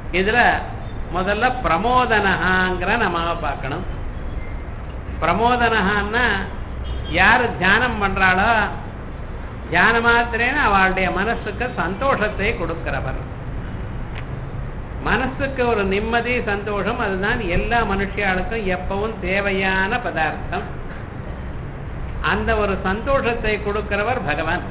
இதுல முதல்ல பிரமோதனஹாங்கிற நம்ம பார்க்கணும் பிரமோதனஹான்னா யாரு தியானம் பண்றாளோ தியான மாத்திரேன அவளுடைய மனசுக்கு சந்தோஷத்தை கொடுக்கிறவர் மனசுக்கு ஒரு நிம்மதி சந்தோஷம் அதுதான் எல்லா மனுஷியாளுக்கும் எப்பவும் தேவையான பதார்த்தம் அந்த ஒரு சந்தோஷத்தை கொடுக்கிறவர் பகவான்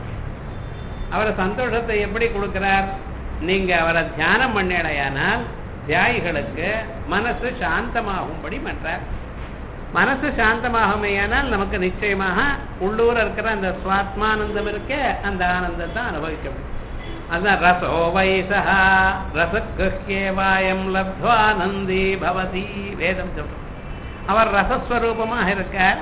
அவர் சந்தோஷத்தை எப்படி கொடுக்கிறார் நீங்க அவரை தியானம் பண்ணிடையானால் தியாயிகளுக்கு மனசு சாந்தமாகும்படி பண்றார் மனசு சாந்தமாகுமேயானால் நமக்கு நிச்சயமாக உள்ளூர இருக்கிற அந்த சுவாத்மானந்தம் இருக்கே அந்த ஆனந்தத்தை அனுபவிக்க முடியும் அதுதான் ரசோ வைசா ரசகிருஹ்யேவாயம் லப்துவானந்தி பவதி வேதம் சொல்றோம் அவர் ரசஸ்வரூபமாக இருக்கார்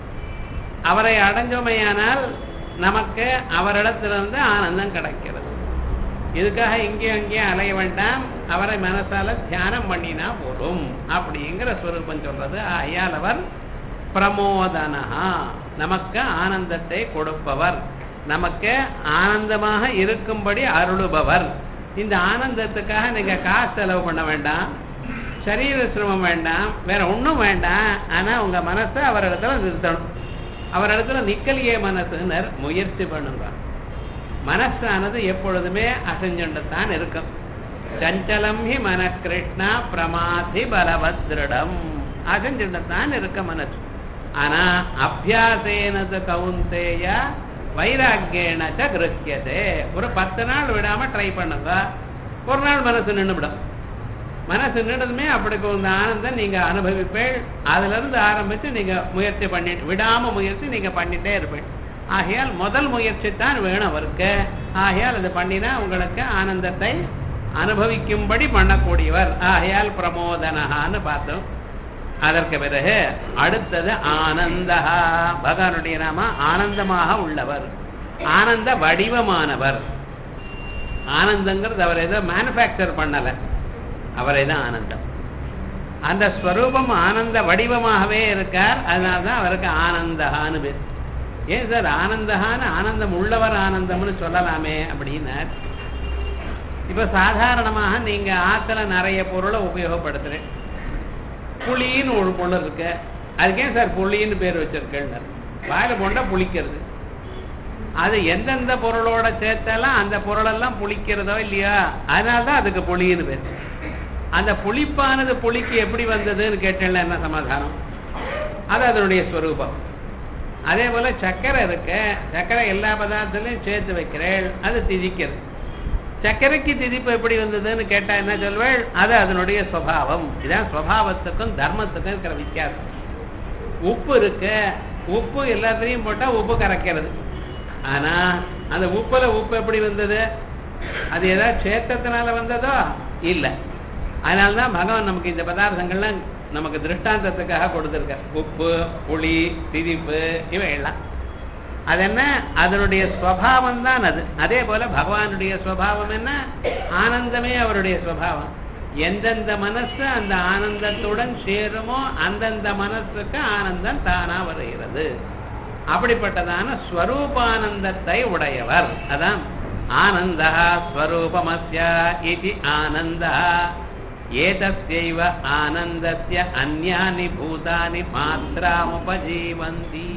அவரை அடைஞ்சோமையானால் நமக்கு அவரிடத்திலிருந்து ஆனந்தம் கிடைக்கிறது இதுக்காக இங்கேயும் அங்கேயும் அலைய வேண்டாம் அவரை மனசால தியானம் பண்ணினா போதும் அப்படிங்கிற ஸ்வரூபம் சொல்றது ஆயால் அவர் பிரமோதனஹா நமக்கு ஆனந்தத்தை கொடுப்பவர் நமக்கு ஆனந்தமாக இருக்கும்படி அருளுபவர் இந்த ஆனந்தத்துக்காக நீங்க காசு செலவு பண்ண வேண்டாம் சரீர சிரமம் வேண்டாம் வேற ஒன்றும் வேண்டாம் ஆனா உங்க மனசை அவரிடத்துல நிறுத்தணும் அவரிடத்துல நிக்கலியே மனசுனர் முயற்சி பண்ணுங்க மனசானது எப்பொழுதுமே அசைஞ்சுண்டுத்தான் இருக்கும் சஞ்சலம் ஹி மன கிருஷ்ணா பிரமாதி பலவத்ரிடம் அசைஞ்சுண்டுத்தான் இருக்க மனசு ஆனா அபியாசேனது கவுந்தேய வைராக்கியேனச்ச கிருத்தியதே ஒரு பத்து நாள் விடாம ட்ரை பண்ணுங்க ஒரு நாள் மனசு நின்றுவிடும் மனசு நின்றதுமே அப்படி இந்த ஆனந்தம் நீங்க அனுபவிப்பேள் அதுல இருந்து ஆரம்பிச்சு நீங்க முயற்சி பண்ணிட்டு விடாம முயற்சி நீங்க பண்ணிட்டே இருப்பேன் ஆகையால் முதல் முயற்சி தான் வேணும் அவருக்கு ஆகையால் அது பண்ணினா உங்களுக்கு ஆனந்தத்தை அனுபவிக்கும்படி பண்ணக்கூடியவர் ஆகையால் பிரமோதனஹான்னு பார்த்தோம் அதற்கு பிறகு அடுத்தது ஆனந்தா பகவானுடைய நாம ஆனந்தமாக உள்ளவர் ஆனந்த வடிவமானவர் ஆனந்தங்கிறது அவர் ஏதோ மேனுஃபேக்சர் பண்ணல அவரே தான் ஆனந்தம் அந்த ஸ்வரூபம் ஆனந்த வடிவமாகவே இருக்கார் அதனால்தான் அவருக்கு ஆனந்தகான்னு பேர் ஏன் சார் ஆனந்தகான்னு ஆனந்தம் உள்ளவர் ஆனந்தம்னு சொல்லலாமே அப்படின்னார் இப்ப சாதாரணமாக நீங்க ஆத்துல நிறைய பொருளை உபயோகப்படுத்துறேன் புளின்னு ஒரு பொருள் இருக்கு அதுக்கே சார் புளின்னு பேர் வச்சிருக்கேன் வாயில போண்டா புளிக்கிறது அது எந்தெந்த பொருளோட சேர்த்தாலும் அந்த பொருளெல்லாம் புளிக்கிறதோ இல்லையா அதனால்தான் அதுக்கு புளின்னு பேர் அந்த புளிப்பானது புளிக்கு எப்படி வந்ததுன்னு கேட்டேன்ல என்ன சமாதானம் அது அதனுடைய ஸ்வரூபம் அதே போல சர்க்கரை இருக்கு சர்க்கரை எல்லா பதார்த்தத்திலையும் சேர்த்து வைக்கிறேன் அது திதிக்கிறது சர்க்கரைக்கு திதிப்பு எப்படி வந்ததுன்னு கேட்டா என்ன சொல்வேள் அது அதனுடைய சுவாவம் இதான் சுவாவத்துக்கும் தர்மத்துக்கும் இருக்கிற வித்தியாசம் உப்பு இருக்கு உப்பு எல்லாத்துலயும் போட்டா உப்பு கரைக்கிறது ஆனா அந்த உப்புல உப்பு எப்படி வந்தது அது ஏதாவது சேத்தத்தினால வந்ததோ இல்லை அதனால்தான் பகவான் நமக்கு இந்த பதார்த்தங்கள்லாம் நமக்கு திருஷ்டாந்தத்துக்காக கொடுத்துருக்க உப்பு புளி திதிப்பு இவையெல்லாம் அது என்ன அதனுடைய ஸ்வபாவம் தான் அது அதே போல பகவானுடைய ஸ்வபாவம் என்ன ஆனந்தமே அவருடைய ஸ்வபாவம் எந்தெந்த மனசு அந்த ஆனந்தத்துடன் சேருமோ அந்தந்த மனசுக்கு ஆனந்தம் தானா வருகிறது அப்படிப்பட்டதான ஸ்வரூபானந்தத்தை உடையவர் அதான் ஆனந்தா ஸ்வரூபமஸ்ய இது ஆனந்தா ஏதஸ்யைவ ஆனந்தஸ்ய அந்யானி பூதானி மாத்திராமுபஜீவந்தி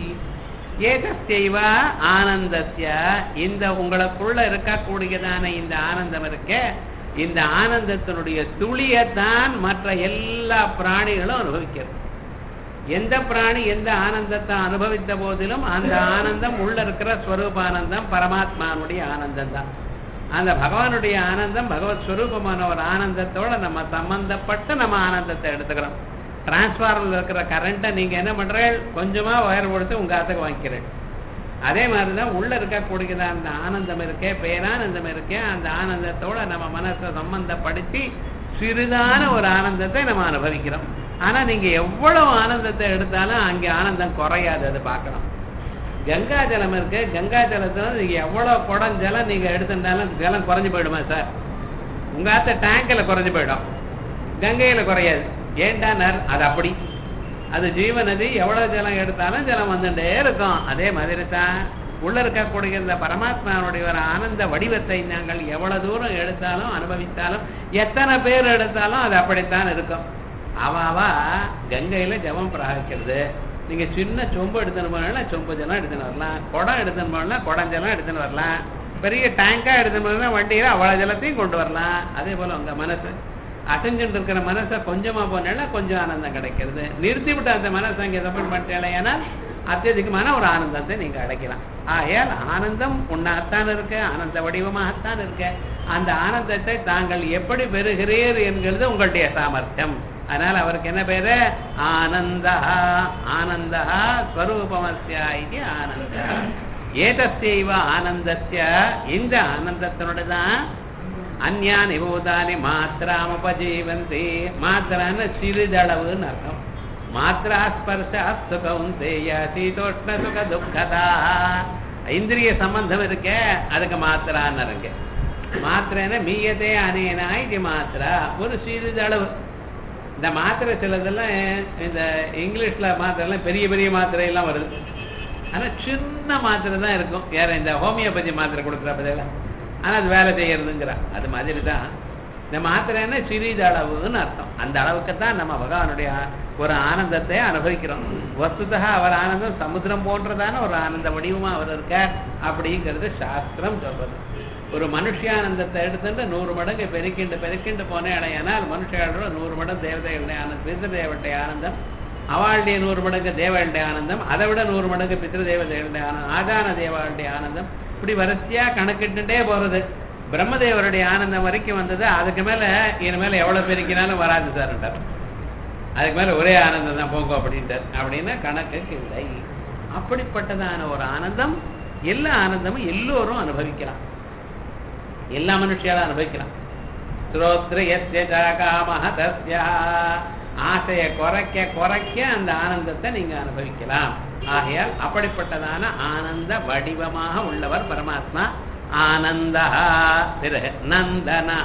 ஏதஸ்யைவ ஆனந்தஸ்ய இந்த உங்களுக்குள்ள இருக்கக்கூடியதான இந்த ஆனந்தம் இருக்க இந்த ஆனந்தத்தினுடைய துளியத்தான் மற்ற எல்லா பிராணிகளும் அனுபவிக்கிறது எந்த பிராணி எந்த ஆனந்தத்தை அனுபவித்த போதிலும் அந்த ஆனந்தம் உள்ள இருக்கிற ஸ்வரூபானந்தம் பரமாத்மானுடைய ஆனந்தம் தான் அந்த பகவானுடைய ஆனந்தம் பகவத் ஸ்வரூபமான ஒரு ஆனந்தத்தோட நம்ம சம்பந்தப்பட்டு நம்ம ஆனந்தத்தை எடுத்துக்கிறோம் டிரான்ஸ்பார்மர்ல இருக்கிற கரண்ட்டை நீங்க என்ன பண்றீங்க கொஞ்சமா ஒயர் கொடுத்து உங்க ஆத்துக்கு வாங்கிக்கிறேன் அதே மாதிரிதான் உள்ள இருக்கக்கூடியது அந்த ஆனந்தம் இருக்கே பேரானந்தம் இருக்கே அந்த ஆனந்தத்தோட நம்ம மனசை சம்பந்தப்படுத்தி சிறிதான ஒரு ஆனந்தத்தை நம்ம அனுபவிக்கிறோம் ஆனா நீங்க எவ்வளவு ஆனந்தத்தை எடுத்தாலும் அங்கே ஆனந்தம் குறையாது அது பார்க்கணும் கங்கா ஜலம் இருக்கு கங்கா ஜலத்துல நீங்க எவ்வளவு குடம் ஜலம் நீங்க எடுத்திருந்தாலும் ஜலம் குறைஞ்சு போயிடுமா சார் உங்க ஆத்த டேங்க்ல குறைஞ்சு போயிடும் கங்கையில குறையாது ஏண்டானார் அது அப்படி அது ஜீவநதி எவ்வளவு ஜலம் எடுத்தாலும் ஜலம் வந்துட்டே இருக்கும் அதே மாதிரி தான் உள்ள இருக்கக்கூடிய இந்த பரமாத்மாவுடைய ஒரு ஆனந்த வடிவத்தை நாங்கள் எவ்வளவு தூரம் எடுத்தாலும் அனுபவித்தாலும் எத்தனை பேர் எடுத்தாலும் அது அப்படித்தான் இருக்கும் அவாவா கங்கையில ஜபம் பிராகிக்கிறது நீங்க சின்ன சொம்பு எடுத்துன்னு போனா சொம்பு ஜலம் எடுத்துன்னு வரலாம் குடம் எடுத்துன்னு போனா குடம் ஜலம் எடுத்துன்னு வரலாம் பெரிய டேங்கா எடுத்துன்னு போனா வண்டியில அவ்வளவு ஜலத்தையும் கொண்டு வரலாம் அதே போல உங்க மனசு அசைஞ்சுட்டு இருக்கிற மனசை கொஞ்சமா போனால கொஞ்சம் ஆனந்தம் கிடைக்கிறது நிறுத்தி விட்டு அந்த மனசை அங்கே சப்போர்ட் பண்ணிட்டேன்னா அத்தியதிகமான ஒரு ஆனந்தத்தை நீங்க அடைக்கலாம் ஆகையால் ஆனந்தம் உன்னாகத்தான் இருக்கு ஆனந்த வடிவமாகத்தான் இருக்கு அந்த ஆனந்தத்தை தாங்கள் எப்படி பெறுகிறீர் என்கிறது உங்களுடைய சாமர்த்தியம் அதனால அவருக்கு என்ன பேரு ஆனந்தா ஆனந்தா ஸ்வரூபமஸ்யா இது ஆனந்த ஏதஸ்யைவ ஆனந்தஸ்ய இந்த ஆனந்தத்தினோட தான் அந்யானி பூதானி மாத்திராம் உபஜீவந்தி மாத்திரான்னு சிறிதளவுன்னு அர்த்தம் மாத்திரா ஸ்பர்ஷ சுகவுந்தேய சீதோஷ்ண சுக துக்கதா இந்திரிய சம்பந்தம் இருக்கே அதுக்கு மாத்திரான்னு இருக்கு மாத்திரன மீயதே அனேனா இது மாத்திரா ஒரு சிறிதளவு இந்த மாத்திரை சிலதெல்லாம் இந்த இங்கிலீஷ்ல மாத்திரைலாம் பெரிய பெரிய மாத்திரை எல்லாம் வருது ஆனா சின்ன மாத்திரை தான் இருக்கும் வேற இந்த ஹோமியோபதி மாத்திரை கொடுக்குற பதில ஆனா அது வேலை செய்யறதுங்கிற அது மாதிரி தான் இந்த மாத்திரைன்னா சிறிதளவுன்னு அர்த்தம் அந்த அளவுக்கு தான் நம்ம பகவானுடைய ஒரு ஆனந்தத்தை அனுபவிக்கிறோம் வஸ்துதா அவர் ஆனந்தம் சமுத்திரம் போன்றதான ஒரு ஆனந்த வடிவமா அவர் இருக்கார் அப்படிங்கிறது சாஸ்திரம் சொல்றது ஒரு மனுஷியானந்தத்தை எடுத்துட்டு நூறு மடங்கு பெருக்கிண்டு பெருக்கிண்டு போனேன் ஆனால் மனுஷியோட நூறு மடங்கு தேவதைகளுடைய ஆனந்தம் பித்திருதேவனுடைய ஆனந்தம் அவளுடைய நூறு மடங்கு தேவனுடைய ஆனந்தம் அதை விட நூறு மடங்கு பித்திருதேவதைகளுடைய ஆனந்தம் ஆதான தேவாளுடைய ஆனந்தம் இப்படி வரிசையா கணக்கிட்டுட்டே போறது பிரம்மதேவருடைய ஆனந்தம் வரைக்கும் வந்தது அதுக்கு மேல இனிமேல எவ்வளவு பெருக்கினாலும் வராது சார்ன்றார் அதுக்கு மேல ஒரே ஆனந்தம் தான் போங்க அப்படின்ட்டார் அப்படின்னா கணக்குக்கு இல்லை அப்படிப்பட்டதான ஒரு ஆனந்தம் எல்லா ஆனந்தமும் எல்லோரும் அனுபவிக்கலாம் எல்லா மனுஷியாலும் அனுபவிக்கலாம் ஸ்ரோத்ரியஸ்ய ஆசையை குறைக்க குறைக்க அந்த ஆனந்தத்தை நீங்க அனுபவிக்கலாம் ஆகையால் அப்படிப்பட்டதான ஆனந்த வடிவமாக உள்ளவர் பரமாத்மா ஆனந்தா பிறகு நந்தனா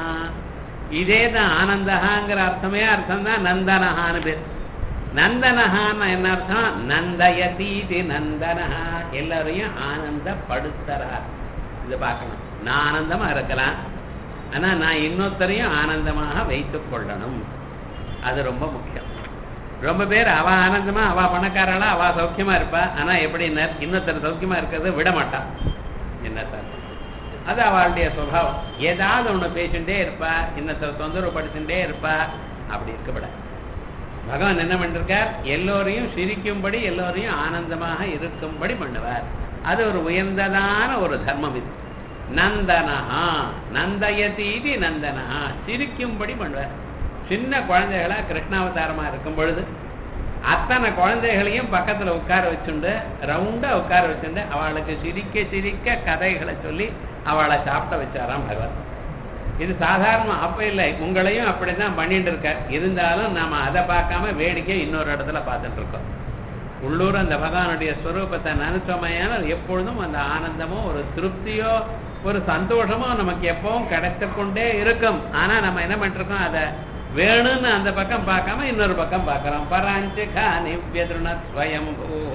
இதே தான் ஆனந்தகாங்கிற அர்த்தமே அர்த்தம் தான் நந்தனஹான்னு பேர் நந்தனஹான்னு என்ன அர்த்தம் நந்தயதீதி நந்தனஹா எல்லாரையும் ஆனந்தப்படுத்துறார் இது பார்க்கணும் நான் ஆனந்தமா இருக்கலாம் ஆனா நான் இன்னொருத்தரையும் ஆனந்தமாக வைத்துக் கொள்ளணும் அது ரொம்ப முக்கியம் ரொம்ப பேர் அவ ஆனந்தமா அவ பணக்காரளா அவ சௌக்கியமா இருப்பா ஆனா எப்படி இன்னொருத்தர் சௌக்கியமா இருக்கிறது விட மாட்டான் என்ன சார் அது அவளுடைய சுபாவம் ஏதாவது ஒண்ணு பேசிட்டே இருப்பா இன்னொருத்தர் தொந்தரவுப்படுத்திட்டே இருப்பா அப்படி இருக்கப்படாது பகவான் என்ன பண்ணிருக்கார் எல்லோரையும் சிரிக்கும்படி எல்லோரையும் ஆனந்தமாக இருக்கும்படி பண்ணுவார் அது ஒரு உயர்ந்ததான ஒரு தர்மம் இது நந்தனஹா நந்தயதீதி நந்தனஹா சிரிக்கும்படி பண்ணுவார் சின்ன குழந்தைகளா கிருஷ்ணாவதாரமா இருக்கும் பொழுது அத்தனை குழந்தைகளையும் பக்கத்துல உட்கார வச்சுண்டு ரவுண்டா உட்கார வச்சுண்டு அவளுக்கு சிரிக்க சிரிக்க கதைகளை சொல்லி அவளை சாப்பிட வச்சாராம் பகவான் இது சாதாரண அப்ப இல்லை உங்களையும் அப்படிதான் பண்ணிட்டு இருக்க இருந்தாலும் நாம அதை பார்க்காம வேடிக்கை இன்னொரு இடத்துல பார்த்துட்டு இருக்கோம் உள்ளூர் அந்த பகவானுடைய ஸ்வரூபத்தை நினைச்சோமையானால் எப்பொழுதும் அந்த ஆனந்தமோ ஒரு திருப்தியோ ஒரு சந்தோஷமோ நமக்கு எப்பவும் கிடைத்து கொண்டே இருக்கும் ஆனா நம்ம என்ன பண்ணிருக்கோம் அதை வேணும்னு அந்த பக்கம் பார்க்காம இன்னொரு பக்கம் பார்க்கிறோம் பராஞ்சு கானிவ்யதுண ஸ்வயம்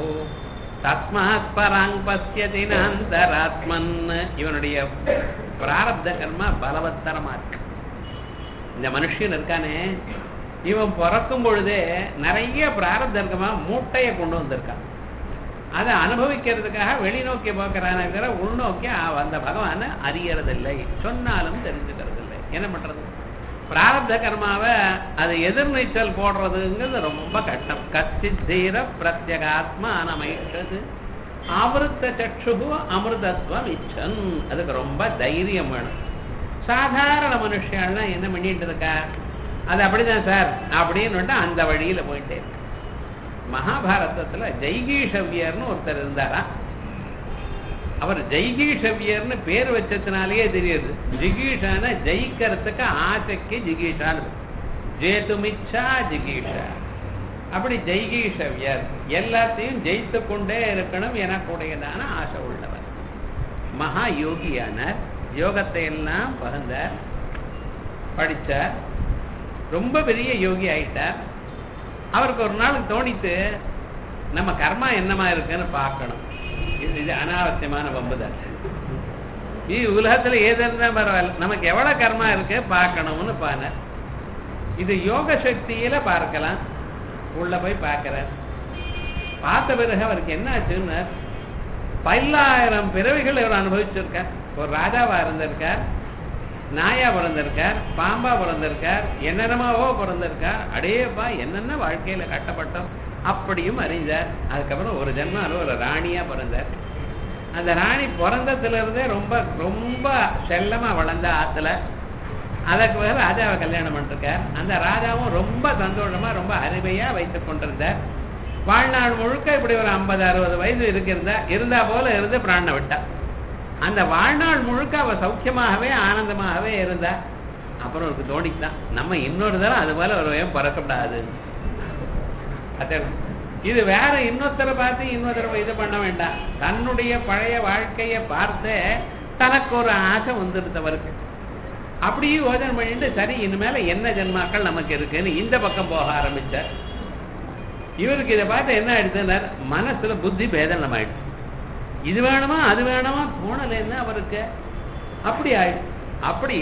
தஸ்மாத் பராங் பசியதி அந்தராத்மன் இவனுடைய பிராரப்த கர்மா பலவத்தரமா இருக்கு இந்த மனுஷன் இருக்கானே இவன் பிறக்கும் பொழுதே நிறைய பிராரப்த கர்மா மூட்டையை கொண்டு வந்திருக்கான் அதை அனுபவிக்கிறதுக்காக வெளிநோக்கி பார்க்கிறானே தவிர உள்நோக்கி அந்த பகவானை அறியறதில்லை சொன்னாலும் தெரிஞ்சுக்கிறது இல்லை என்ன பண்றது பிராரப்த கர்மாவை அது எதிர்நீச்சல் போடுறதுங்கிறது ரொம்ப கஷ்டம் கச்சித் தீர பிரத்யகாத்மா அனமைக்கிறது அமிர்த சக்ஷு அமிர்தத்வம் இச்சன் அதுக்கு ரொம்ப தைரியம் வேணும் சாதாரண மனுஷன்லாம் என்ன பண்ணிட்டு இருக்கா அது அப்படிதான் சார் அப்படின்னு அந்த வழியில போயிட்டே இருக்கு மகாபாரதத்துல ஜெய்கீஷவ்யர்னு ஒருத்தர் இருந்தாரா அவர் ஜெய்கீஷவ்யர்னு பேர் வச்சதுனாலேயே தெரியுது ஜிகீஷான ஜெயிக்கிறதுக்கு ஆசைக்கு ஜிகீஷான்னு ஜேதுமிச்சா ஜிகீஷா அப்படி ஜெய்கீஷவ்யர் எல்லாத்தையும் ஜெயித்து கொண்டே இருக்கணும் எனக்குடையதான ஆசை உள்ளவர் மகா யோகியானார் யோகத்தை எல்லாம் பகந்தார் படிச்சார் ரொம்ப பெரிய யோகி ஆயிட்டார் அவருக்கு ஒரு நாள் தோணித்து நம்ம கர்மா என்னமா இருக்குன்னு பார்க்கணும் இது இது அனாவசியமான வம்பு தான் இது உலகத்துல ஏது இருந்தா பரவாயில்ல நமக்கு எவ்வளவு கர்மா இருக்கு பார்க்கணும்னு பான இது யோக சக்தியில பார்க்கலாம் உள்ள போய் பார்க்கிறார் பார்த்த பிறகு அவருக்கு என்ன ஆச்சுன்னு பல்லாயிரம் பிறவிகள் இவர் அனுபவிச்சிருக்கார் ஒரு ராஜாவா இருந்திருக்கார் நாயா பிறந்திருக்கார் பாம்பா பிறந்திருக்கார் என்னென்னமாவோ பிறந்திருக்கார் அடேப்பா என்னென்ன வாழ்க்கையில கட்டப்பட்டோம் அப்படியும் அறிந்தார் அதுக்கப்புறம் ஒரு ஜென்மால ஒரு ராணியா பிறந்தார் அந்த ராணி பிறந்ததுல இருந்தே ரொம்ப ரொம்ப செல்லமா வளர்ந்த ஆத்துல அதற்கு பிறகு ராஜாவை கல்யாணம் பண்ணிருக்கார் அந்த ராஜாவும் ரொம்ப சந்தோஷமா ரொம்ப அருமையா வைத்துக் கொண்டிருந்தார் வாழ்நாள் முழுக்க இப்படி ஒரு ஐம்பது அறுபது வயசு இருக்கிறதா இருந்தா போல இருந்து பிராணனை விட்டா அந்த வாழ்நாள் முழுக்க அவ சௌக்கியமாகவே ஆனந்தமாகவே இருந்தா அப்புறம் அவருக்கு தோணித்தான் நம்ம இன்னொரு தரம் அது போல ஒரு வயம் பிறக்கப்படாது அதான் இது வேற இன்னொருத்தரை பார்த்து இன்னொருத்தரை இது பண்ண வேண்டாம் தன்னுடைய பழைய வாழ்க்கையை பார்த்து தனக்கு ஒரு ஆசை வந்துருந்தவருக்கு அப்படியே யோஜனை பண்ணிட்டு சரி இனிமேல என்ன ஜென்மாக்கள் நமக்கு இருக்குன்னு இந்த பக்கம் போக ஆரம்பிச்சார் இவருக்கு இதை பார்த்து என்ன ஆயிடுச்சுன்னார் மனசுல புத்தி பேதனம் ஆயிடுச்சு இது வேணுமா அது வேணுமா தோணலைன்னா அவருக்கு அப்படி ஆயிடுச்சு அப்படி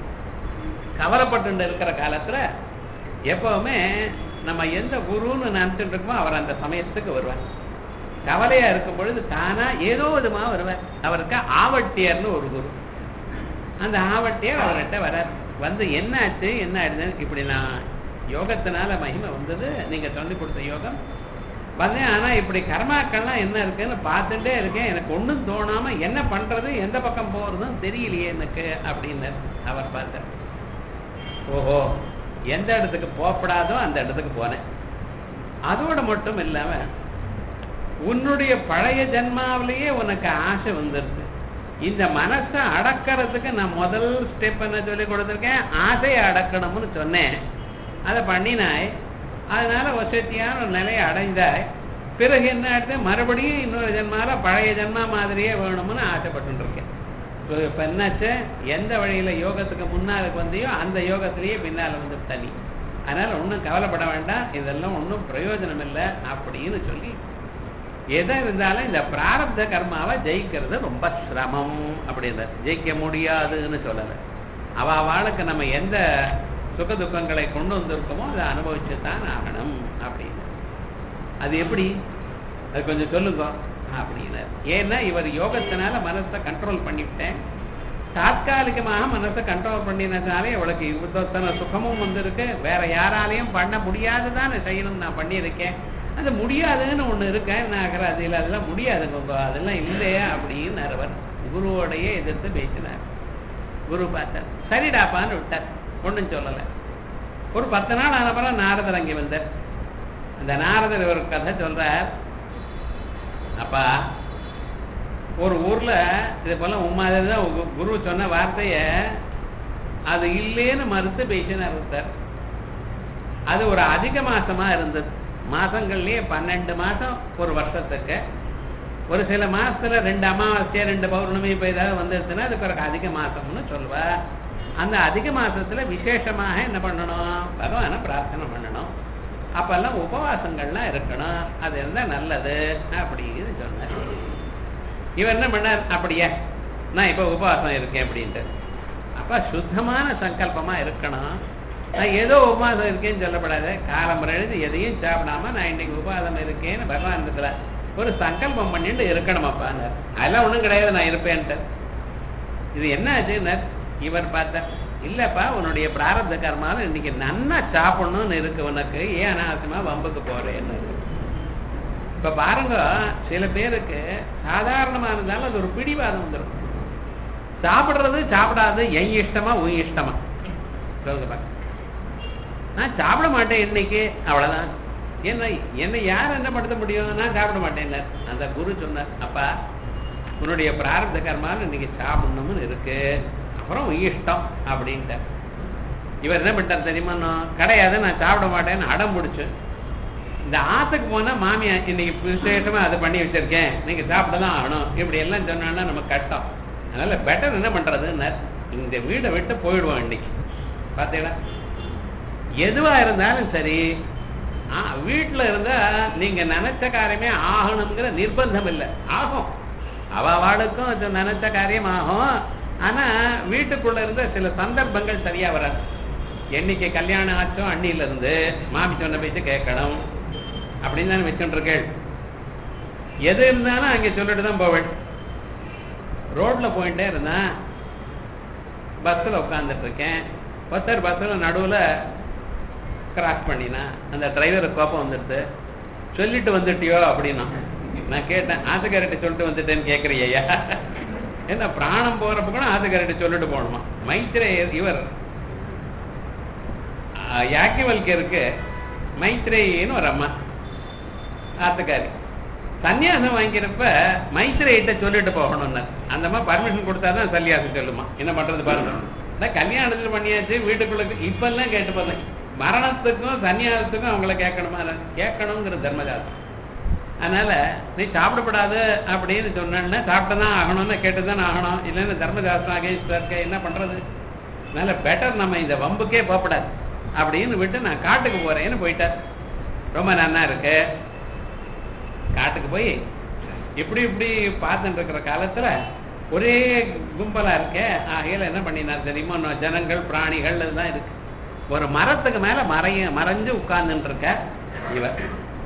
கவலைப்பட்டு இருக்கிற காலத்துல எப்பவுமே நம்ம எந்த குருன்னு நினைச்சுட்டு இருக்கோமோ அவர் அந்த சமயத்துக்கு வருவார் கவலையா இருக்கும் பொழுது தானா ஏதோ விதமா வருவார் அவருக்கு ஆவட்டியர்னு ஒரு குரு அந்த ஆவட்டியர் அவர்கிட்ட வரார் வந்து என்ன ஆச்சு என்ன ஆயிடுது இப்படி நான் யோகத்தினால மகிமை வந்தது நீங்க சொல்லி கொடுத்த யோகம் வந்தேன் ஆனா இப்படி கர்மாக்கள்லாம் என்ன இருக்குன்னு பார்த்துட்டே இருக்கேன் எனக்கு ஒண்ணும் தோணாம என்ன பண்றது எந்த பக்கம் போறதுன்னு தெரியலையே எனக்கு அப்படின்னு அவர் பார்த்தார் ஓஹோ எந்த இடத்துக்கு போகப்படாதோ அந்த இடத்துக்கு போனேன் அதோட மட்டும் இல்லாம உன்னுடைய பழைய ஜென்மாவிலேயே உனக்கு ஆசை வந்துருது இந்த மனசை அடக்கிறதுக்கு நான் முதல் ஸ்டெப் என்ன சொல்லி கொடுத்துருக்கேன் ஆசையை அடக்கணும்னு சொன்னேன் அதை பண்ணினாய் அதனால வசதியான ஒரு நிலையை அடைந்தாய் பிறகு என்ன ஆயிடுது மறுபடியும் இன்னொரு ஜென்மால பழைய ஜென்மா மாதிரியே வேணும்னு ஆசைப்பட்டு இருக்கேன் இப்போ இப்போ என்னாச்சு எந்த வழியில யோகத்துக்கு முன்னாலுக்கு வந்தியோ அந்த யோகத்திலேயே பின்னால வந்து தனி அதனால ஒன்றும் கவலைப்பட வேண்டாம் இதெல்லாம் ஒன்றும் பிரயோஜனம் இல்லை அப்படின்னு சொல்லி எதை இருந்தாலும் இந்த பிராரப்த கர்மாவை ஜெயிக்கிறது ரொம்ப சிரமம் அப்படின்னு ஜெயிக்க முடியாதுன்னு சொல்லலை அவ அவளுக்கு நம்ம எந்த சுக துக்கங்களை கொண்டு வந்திருக்கோமோ அதை அனுபவிச்சு தான் ஆகணும் அப்படின்னு அது எப்படி அது கொஞ்சம் சொல்லுங்க அப்படின்னார் ஏன்னா இவர் யோகத்தினால மனசை கண்ட்ரோல் பண்ணிவிட்டேன் தாத்காலிகமாக மனசை கண்ட்ரோல் பண்ணினதுனாலே இவளுக்கு இவ்வளோத்தனை சுகமும் வந்திருக்கு வேற யாராலையும் பண்ண முடியாதுதான் செய்யணும் நான் பண்ணியிருக்கேன் அது முடியாதுன்னு ஒண்ணு இருக்கேன் நான் அகராதியில் அதெல்லாம் முடியாதுங்க அதெல்லாம் இல்லையா அப்படின்னு அவர் குருவோடையே எதிர்த்து பேசினார் குரு பார்த்தார் சரிடாப்பான்னு விட்டார் ஒண்ணும் சொல்லலை ஒரு பத்து நாள் ஆனப்பறம் நாரதர் அங்கே வந்தார் அந்த நாரதர் ஒரு கதை சொல்றார் அப்பா ஒரு ஊர்ல இது போல உமாதிரி தான் உங்க குரு சொன்ன வார்த்தைய அது இல்லேன்னு மறுத்து பேசினார் ஒருத்தர் அது ஒரு அதிக மாசமா இருந்தது மாசங்கள்லயே பன்னெண்டு மாசம் ஒரு வருஷத்துக்கு ஒரு சில மாசத்துல ரெண்டு அமாவாசை ரெண்டு பௌர்ணமி இப்போ ஏதாவது வந்துருச்சுன்னா அதுக்கு ஒரு அதிக மாசம்னு சொல்லுவா அந்த அதிக மாசத்துல விசேஷமாக என்ன பண்ணணும் பகவானை பிரார்த்தனை பண்ணணும் அப்பெல்லாம் உபவாசங்கள்லாம் இருக்கணும் அது இருந்தா நல்லது அப்படின்னு சொன்னார் இவர் என்ன பண்ணார் அப்படியே நான் இப்ப உபவாசம் இருக்கேன் அப்படின்ட்டு அப்ப சுத்தமான சங்கல்பமா இருக்கணும் நான் ஏதோ உபவாசம் இருக்கேன்னு சொல்லப்படாது காலம் எழுதி எதையும் சாப்பிடாம நான் இன்னைக்கு உபவாசம் இருக்கேன்னு பகவான் இருக்கிற ஒரு சங்கல்பம் பண்ணிட்டு இருக்கணும் அப்பான்னு அதெல்லாம் ஒண்ணும் கிடையாது நான் இருப்பேன்ட்டு இது என்ன ஆச்சுன்னு இவர் பார்த்தார் இல்லப்பா உன்னுடைய பிராரப்த கர்மாவில் இன்னைக்கு நன்னா சாப்பிடணும்னு இருக்கு உனக்கு ஏன் அனாவசியமா வம்புக்கு போறேன்னு இப்ப பாருங்க சில பேருக்கு சாதாரணமா இருந்தாலும் அது ஒரு பிடிவாதம் வந்துடும் சாப்பிடுறது சாப்பிடாது என் இஷ்டமா உன் இஷ்டமா சொல்லுங்க பாக்க நான் சாப்பிட மாட்டேன் இன்னைக்கு அவ்வளவுதான் என்ன என்ன யார் என்ன படுத்த முடியும் நான் சாப்பிட மாட்டேன் அந்த குரு சொன்னார் அப்பா உன்னுடைய பிராரப்த கர்மாவில் இன்னைக்கு சாப்பிடணும்னு இருக்கு அப்புறம் உன் இஷ்டம் அப்படின்ட்டு இவர் என்ன பண்ணிட்டார் தெரியுமா கிடையாது நான் சாப்பிட மாட்டேன்னு அடம் பிடிச்சு இந்த ஆத்துக்கு போனா மாமியா இன்னைக்கு விசேஷமா அதை பண்ணி வச்சிருக்கேன் நீங்க சாப்பிடதான் ஆகணும் இப்படி எல்லாம் சொன்னா நம்ம கஷ்டம் அதனால பெட்டர் என்ன பண்றதுன்னு இந்த வீடை விட்டு போயிடுவோம் இன்னைக்கு பார்த்தீங்களா எதுவா இருந்தாலும் சரி வீட்டில் இருந்தா நீங்க நினைச்ச காரியமே ஆகணுங்கிற நிர்பந்தம் இல்லை ஆகும் அவ அவளுக்கும் அது நினைச்ச காரியம் ஆகும் ஆனா வீட்டுக்குள்ள இருந்த சில சந்தர்ப்பங்கள் சரியா வராது என்னைக்கு கல்யாணம் ஆச்சோ அண்ணில இருந்து மாமி சொன்ன பேச்சு கேட்கணும் அப்படின்னு தானே வச்சுருக்கேள் எது இருந்தாலும் அங்கே சொல்லிட்டு தான் போவேள் ரோட்ல போயிட்டே இருந்தேன் பஸ்ஸில் உட்காந்துட்டு இருக்கேன் ஒருத்தர் பஸ்ஸில் நடுவில் கிராஸ் பண்ணினா அந்த டிரைவருக்கு கோப்பம் வந்துடுது சொல்லிட்டு வந்துட்டியோ அப்படின்னா நான் கேட்டேன் ஆத்துக்காரர்கிட்ட சொல்லிட்டு வந்துட்டேன்னு கேட்குறியா என்ன பிராணம் போகிறப்ப கூட ஆத்துக்காரர்கிட்ட சொல்லிட்டு போகணுமா மைத்ரே இவர் யாக்கியவல்கருக்கு மைத்ரேயின்னு ஒரு அம்மா ஆத்துக்காரி சன்னியாசம் வாங்கிறப்ப மைத்ரேயிட்ட சொல்லிட்டு போகணும்னு அந்த அம்மா பர்மிஷன் கொடுத்தா தான் சன்னியாசம் சொல்லுமா என்ன பண்றது பாருங்க நான் கல்யாணத்துல பண்ணியாச்சு வீட்டுக்குள்ள இப்பெல்லாம் கேட்டு பார்த்தேன் மரணத்துக்கும் சன்னியாசத்துக்கும் அவங்கள கேட்கணுமா கேட்கணுங்கிற தர்மஜாதம் அதனால நீ சாப்பிடப்படாது அப்படின்னு சொன்னா சாப்பிட்டுதான் ஆகணும்னு கேட்டுதான் ஆகணும் இல்லைன்னா தர்மசாஸ்திரம் அகேன்ஸ்ட் இருக்க என்ன பண்றது அதனால பெட்டர் நம்ம இந்த வம்புக்கே போகப்படாது அப்படின்னு விட்டு நான் காட்டுக்கு போறேன்னு போயிட்டார் ரொம்ப நன்னா இருக்கு காட்டுக்கு போய் இப்படி இப்படி பார்த்துட்டு இருக்கிற காலத்துல ஒரே கும்பலா இருக்கே ஆகையில என்ன பண்ணினார் தெரியுமா இன்னும் ஜனங்கள் பிராணிகள் தான் இருக்கு ஒரு மரத்துக்கு மேல மறைய மறைஞ்சு உட்கார்ந்துட்டு இருக்க இவர்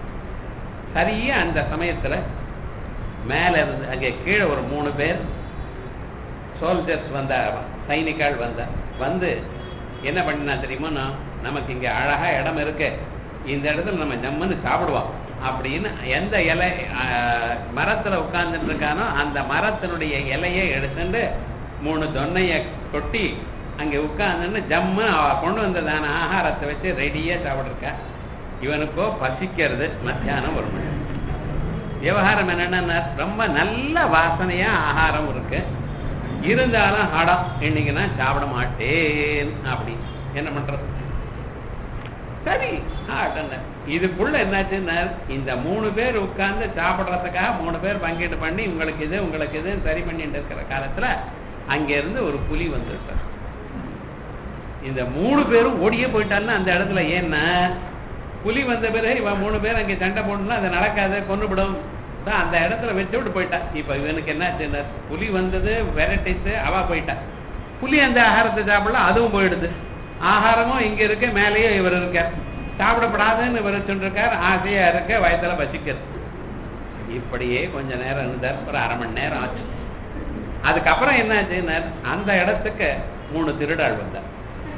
சரியா அந்த சமயத்துல மேல இருந்து அங்கே கீழே ஒரு மூணு பேர் சோல்ஜர்ஸ் வந்த சைனிக்கால் வந்த வந்து என்ன பண்ணினா தெரியுமா நமக்கு இங்க அழகா இடம் இருக்கு இந்த இடத்துல நம்ம ஜம்முன்னு சாப்பிடுவோம் அப்படின்னு எந்த இலை மரத்துல உட்கார்ந்துட்டு இருக்கானோ அந்த மரத்தினுடைய இலையை எடுத்துட்டு மூணு தொன்னைய கொட்டி அங்க உட்கார்ந்துன்னு ஜம்மு அவ கொண்டு வந்ததான ஆகாரத்தை வச்சு ரெடியா சாப்பிட்ருக்கா இவனுக்கோ பசிக்கிறது மத்தியானம் ஒரு மணி விவகாரம் என்னன்னா ரொம்ப நல்ல வாசனையா ஆகாரம் இருக்கு இருந்தாலும் ஹடம் இன்னைக்கு நான் சாப்பிட மாட்டேன் அப்படி என்ன பண்றது சரி ஆட்டம் இதுக்குள்ள என்னாச்சுன்னா இந்த மூணு பேர் உட்கார்ந்து சாப்பிட்றதுக்காக மூணு பேர் பங்கீடு பண்ணி உங்களுக்கு இது உங்களுக்கு இது சரி பண்ணிட்டு இருக்கிற காலத்துல அங்க இருந்து ஒரு புலி வந்துட்டார் இந்த மூணு பேரும் ஓடியே போயிட்டாலும் அந்த இடத்துல ஏன்னா புலி வந்த பிறகு இவன் மூணு பேர் அங்கே சண்டை போடணும்னா அது நடக்காது கொண்டுவிடும் தான் அந்த இடத்துல வச்சு விட்டு போயிட்டான் இப்போ இவனுக்கு என்ன புலி வந்தது வெரைட்டிஸ் அவா போயிட்டா புலி அந்த ஆகாரத்தை சாப்பிடலாம் அதுவும் போயிடுது ஆகாரமும் இங்க இருக்கு மேலேயும் இவர் இருக்கார் சாப்பிடப்படாதுன்னு இவர் சொல்லிருக்கார் ஆசையா இருக்க வயசுல பசிக்கிறது இப்படியே கொஞ்ச நேரம் இருந்தார் ஒரு அரை மணி நேரம் ஆச்சு அதுக்கப்புறம் என்னாச்சுன்னா அந்த இடத்துக்கு மூணு திருடாள் வந்தார்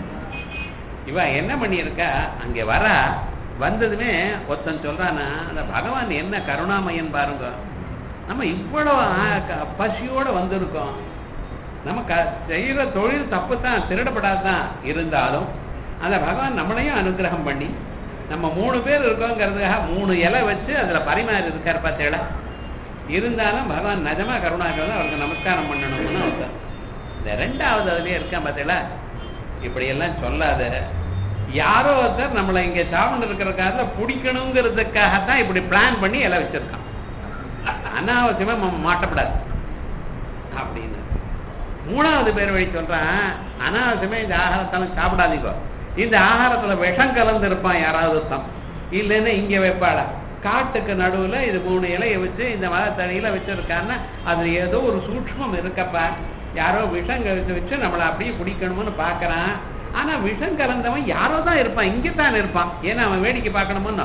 இவன் என்ன பண்ணியிருக்கா அங்கே வர வந்ததுமே ஒருத்தன் சொல்றானா அந்த பகவான் என்ன கருணாமயன் பாருங்க நம்ம இவ்வளவு பசியோட வந்திருக்கோம் நம்ம க செய்கிற தொழில் தப்பு தான் திருடப்படாதான் இருந்தாலும் அந்த பகவான் நம்மளையும் அனுகிரகம் பண்ணி நம்ம மூணு பேர் இருக்கோங்கிறதுக்காக மூணு இலை வச்சு அதில் பரிமாறி இருக்கார் பார்த்தேடா இருந்தாலும் பகவான் நிஜமா கருணாகிறது அவருக்கு நமஸ்காரம் பண்ணணும்னு ஒருத்தர் இந்த ரெண்டாவது அதுலேயே இருக்கான் பார்த்தீங்களா இப்படியெல்லாம் சொல்லாத யாரோ ஒருத்தர் நம்மளை இங்கே சாப்பிட்டு இருக்கிற காலத்தில் பிடிக்கணுங்கிறதுக்காகத்தான் இப்படி பிளான் பண்ணி இலை வச்சிருக்கான் அனாவசியமா நம்ம மாட்டப்படாது அப்படின்னு மூணாவது பேர் வழி சொல்றான் அனாவசியமே இந்த ஆகாரத்தெல்லாம் சாப்பிடாதீங்க இந்த ஆகாரத்துல விஷம் கலந்து இருப்பான் யாராவது தான் இல்லைன்னா இங்க வைப்பாளா காட்டுக்கு நடுவுல இது மூணு இலைய வச்சு இந்த மரத்தடியில வச்சிருக்கான்னா அது ஏதோ ஒரு சூட்சமம் இருக்கப்பா யாரோ விஷம் கழிச்சு வச்சு நம்மளை அப்படியே பிடிக்கணும்னு பாக்குறான் ஆனா விஷம் கலந்தவன் யாரோ தான் இருப்பான் இங்கத்தான் இருப்பான் ஏன்னா அவன் வேடிக்கை பார்க்கணுமோ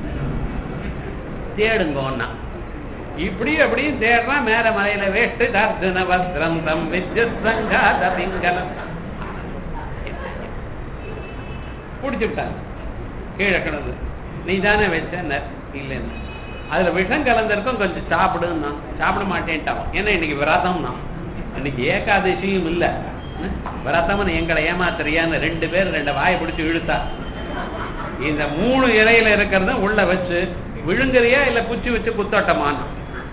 தேடுங்கோன்னா இப்படி அப்படியும் தேடுறான் மேல மலையில வேஷ்டு தர்ஜன வஸ்திரம் தம் வித்யுத் சங்காத பிங்கலம் பிடிச்சுட்டாங்க கீழே கிடந்து நீ தானே வச்ச இல்லைன்னு அதுல விஷம் கலந்திருக்கும் கொஞ்சம் சாப்பிடுன்னா சாப்பிட மாட்டேன்ட்டான் ஏன்னா இன்னைக்கு விரதம் தான் இன்னைக்கு ஏகாதசியும் இல்ல விரதம்னு எங்களை ஏமாத்துறியான்னு ரெண்டு பேர் ரெண்டு வாயை பிடிச்சி இழுத்தா இந்த மூணு இலையில இருக்கிறத உள்ள வச்சு விழுங்குறியா இல்ல குச்சி வச்சு குத்தோட்டமான்னு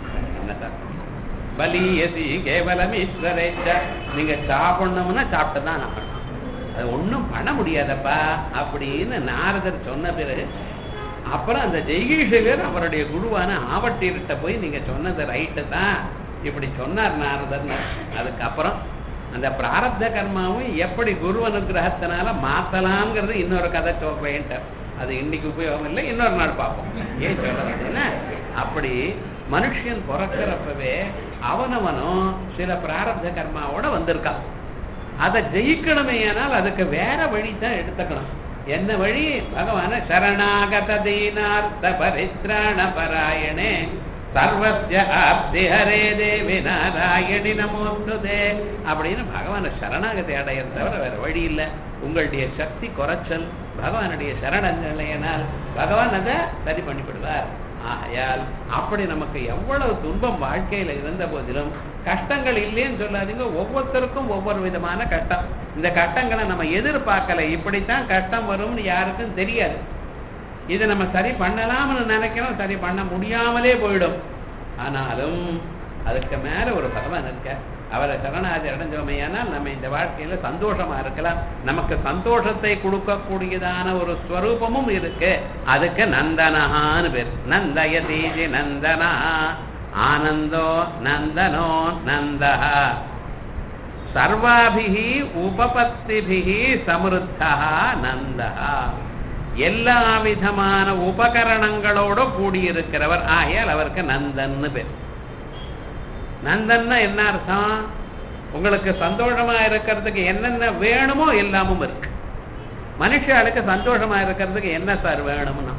பலியசி கேவலம் ஈஸ்வரேச்ச நீங்க சாப்பிடணும்னா சாப்பிட்டு தான் ஆகணும் அது ஒன்றும் பண்ண முடியாதப்பா அப்படின்னு நாரதர் சொன்ன பிறகு அப்புறம் அந்த ஜெய்கீஷகர் அவருடைய குருவான ஆவட்டீர்கிட்ட போய் நீங்க சொன்னது ரைட்டு தான் இப்படி சொன்னார் நாரதர் அதுக்கப்புறம் அந்த பிராரப்த கர்மாவும் எப்படி குரு அனுகிரகத்தினால மாத்தலாம்ங்கிறது இன்னொரு கதை சொல்றேன்ட்டார் அது இன்னைக்கு உபயோகம் இல்லை இன்னொரு நாள் பார்ப்போம் ஏன் சொல்றேன் அப்படின்னா அப்படி மனுஷன் பிறக்கிறப்பவே அவனவனும் சில பிராரப்த கர்மாவோட வந்திருக்கான் அதை ஜெயிக்கணுமே ஆனால் அதுக்கு வேற வழி தான் எடுத்துக்கணும் என்ன வழி பகவான சரணாகத தீனார்த்த பரித்ராண பராயணே சர்வஸ்ய ஆப்தி ஹரே தேவி நாராயணி நமோஸ்துதே அப்படின்னு பகவான சரணாகத்தை அடைய தவிர வேற வழி இல்லை உங்களுடைய சக்தி குறைச்சல் பகவானுடைய சரணங்களையினால் பகவான் அதை சரி பண்ணிவிடுவார் ஆகையால் அப்படி நமக்கு எவ்வளவு துன்பம் வாழ்க்கையில இருந்த போதிலும் கஷ்டங்கள் இல்லைன்னு சொல்லாதீங்க ஒவ்வொருத்தருக்கும் ஒவ்வொரு விதமான கஷ்டம் இந்த கஷ்டங்களை நம்ம எதிர்பார்க்கல இப்படித்தான் கஷ்டம் வரும்னு யாருக்கும் தெரியாது இதை நம்ம சரி பண்ணலாம்னு நினைக்கிறோம் சரி பண்ண முடியாமலே போயிடும் ஆனாலும் அதுக்கு மேல ஒரு பகவான் இருக்க அவரை சரணாதி அடைஞ்சோமையானால் நம்ம இந்த வாழ்க்கையில சந்தோஷமா இருக்கலாம் நமக்கு சந்தோஷத்தை கொடுக்கக்கூடியதான ஒரு ஸ்வரூபமும் இருக்கு அதுக்கு நந்தனஹான்னு பேர் நந்தய தீஜி நந்தனா ஆனந்தோ நந்தனோ நந்தஹா சர்வாபிகி உபபத்திபிகி சமருத்தா நந்தஹா எல்லா விதமான உபகரணங்களோட கூடியிருக்கிறவர் ஆகையால் அவருக்கு நந்தன்னு பேர் நந்தன்னா என்ன அர்த்தம் உங்களுக்கு சந்தோஷமா இருக்கிறதுக்கு என்னென்ன வேணுமோ எல்லாமும் இருக்கு மனுஷாளுக்கு சந்தோஷமா இருக்கிறதுக்கு என்ன சார் வேணும்னா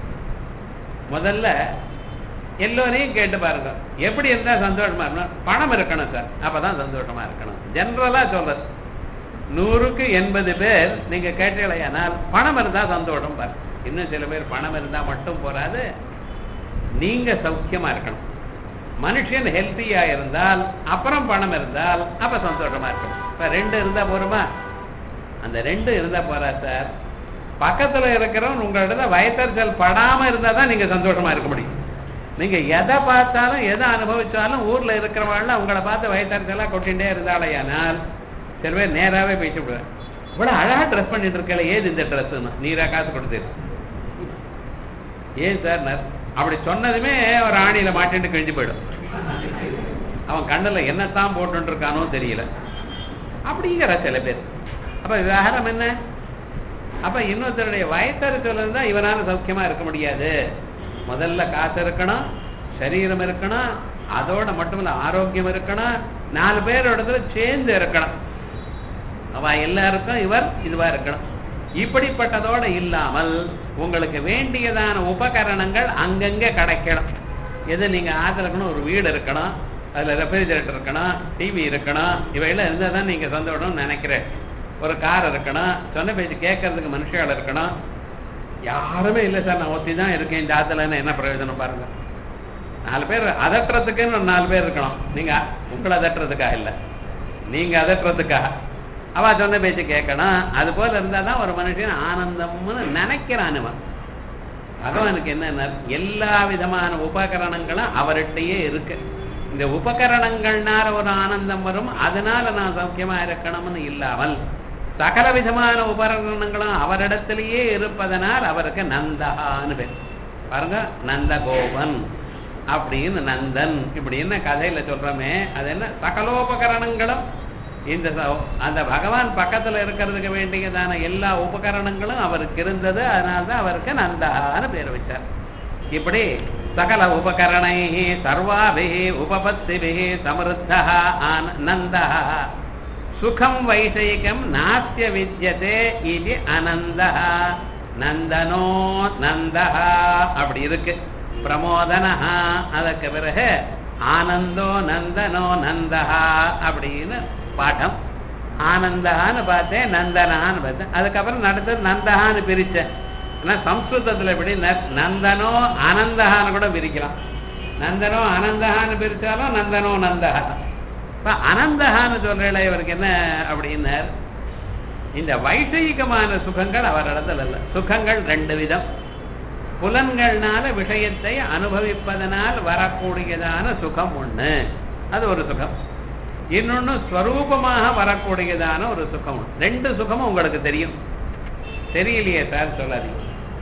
முதல்ல எல்லோரையும் கேட்டு பாருங்க எப்படி இருந்தா சந்தோஷமா இருக்கணும் பணம் இருக்கணும் சார் அப்பதான் சந்தோஷமா இருக்கணும் ஜென்ரலா சொல்றது நூறுக்கு எண்பது பேர் நீங்க கேட்டீங்களேயானால் பணம் இருந்தா சந்தோஷம் பாரு இன்னும் சில பேர் பணம் இருந்தா மட்டும் போறாது நீங்க சௌக்கியமா இருக்கணும் மனுஷன் ஹெல்த்தியா இருந்தால் அப்புறம் பணம் இருந்தால் அப்ப சந்தோஷமா இருக்கணும் இப்ப ரெண்டு இருந்தா போருமா அந்த ரெண்டு இருந்தா போறா சார் பக்கத்துல இருக்கிறவன் உங்கள்ட்ட வயத்தறிச்சல் படாம இருந்தா தான் நீங்க சந்தோஷமா இருக்க முடியும் நீங்க எதை பார்த்தாலும் எதை அனுபவிச்சாலும் ஊர்ல இருக்கிறவங்க உங்களை பார்த்து வயத்தறிச்சலா கொட்டிகிட்டே இருந்தாலேயானால் சில பேர் நேராவே பேசி விடுவேன் இவ்வளவு அழகா ட்ரெஸ் பண்ணிட்டு இருக்கல ஏது இந்த ட்ரெஸ்ன்னு நீரா காசு கொடுத்துரு ஏன் சார் நான் அப்படி சொன்னதுமே ஒரு ஆணியில மாட்டிட்டு கிழிஞ்சு போயிடும் அவன் கண்ணுல என்னத்தான் போட்டு இருக்கானோ தெரியல அப்படிங்கிற சில பேர் அப்ப விவகாரம் என்ன அப்ப இன்னொருத்தருடைய வயத்தறிச்சல் இருந்தா இவனால சௌக்கியமா இருக்க முடியாது முதல்ல காசு இருக்கணும் சரீரம் இருக்கணும் அதோட மட்டும் இல்ல ஆரோக்கியம் இருக்கணும் நாலு பேர் இடத்துல சேர்ந்து இருக்கணும் அவ எல்லாருக்கும் இவர் இதுவா இருக்கணும் இப்படிப்பட்டதோட இல்லாமல் உங்களுக்கு வேண்டியதான உபகரணங்கள் அங்கங்க கிடைக்கணும் எது நீங்க ஆத்துல இருக்கணும் ஒரு வீடு இருக்கணும் அதுல ரெஃப்ரிஜரேட்டர் இருக்கணும் டிவி இருக்கணும் இவையெல்லாம் இருந்தா தான் நீங்க சந்தோஷம்னு நினைக்கிறேன் ஒரு கார் இருக்கணும் சொன்ன பேச்சு கேட்கறதுக்கு மனுஷால் இருக்கணும் யாருமே இல்லை சார் நான் ஒத்தி தான் இருக்கேன் இந்த ஆத்துலன்னு என்ன பிரயோஜனம் பாருங்க நாலு பேர் அதட்டுறதுக்குன்னு ஒரு நாலு பேர் இருக்கணும் நீங்க உங்களை அதட்டுறதுக்காக இல்லை நீங்க அதட்டுறதுக்காக அவ சொன்ன பேச்சு கேட்கணும் அது போல இருந்தா தான் ஒரு மனுஷன் ஆனந்தம்னு நினைக்கிறான் இவன் பகவானுக்கு என்ன எல்லா விதமான உபகரணங்களும் அவர்கிட்டயே இருக்கு இந்த உபகரணங்கள்னால ஒரு ஆனந்தம் வரும் அதனால நான் சௌக்கியமா இருக்கணும்னு இல்லாமல் சகல விதமான உபகரணங்களும் அவரிடத்திலேயே இருப்பதனால் அவருக்கு நந்தகான்னு பேர் பாருங்க நந்தகோபன் அப்படின்னு நந்தன் இப்படின்னு கதையில சொல்றோமே அது என்ன சகலோபகரணங்களும் இந்த ச- அந்த பகவான் பக்கத்துல இருக்கிறதுக்கு வேண்டியதான எல்லா உபகரணங்களும் அவருக்கு இருந்தது அதனால்தான் அவருக்கு நந்தகான்னு பேர் வச்சார் இப்படி சகல உபகரணை சர்வாபி உபபத்திபி சமருத்தா நந்த சுகம் வைஷயிகம் நாஸ்ய வித்யதே இது அனந்த நந்தனோ நந்த அப்படி இருக்கு பிரமோதனஹா அதற்கு பிறகு ஆனந்தோ நந்தனோ நந்தஹா அப்படின்னு பாடம் ஆனந்தஹான்னு பார்த்தேன் நந்தனஹான்னு பார்த்தேன் அதுக்கப்புறம் நடந்தது நந்தஹான்னு பிரிச்சேன் ஆனா சம்ஸ்கிருதத்துல எப்படி ந- நந்தனோ அனந்தஹான்னு கூட பிரிக்கலாம் நந்தனோ அனந்தஹான்னு பிரிச்சாலும் நந்தனோ நந்தஹா இப்ப அனந்தஹான்னு சொல்றேன் இவருக்கு என்ன அப்படின்னார் இந்த வைஷயிகமான சுகங்கள் அவரிடத்தில் அல்ல சுகங்கள் ரெண்டு விதம் புலன்கள்னால விஷயத்தை அனுபவிப்பதனால் வரக்கூடியதான சுகம் ஒண்ணு அது ஒரு சுகம் இன்னொன்னு ஸ்வரூபமாக வரக்கூடியதான ஒரு சுகம் ஒண்ணு. ரெண்டு சுகமும் உங்களுக்கு தெரியும் தெரியலையே சார் சொல்லாதீங்க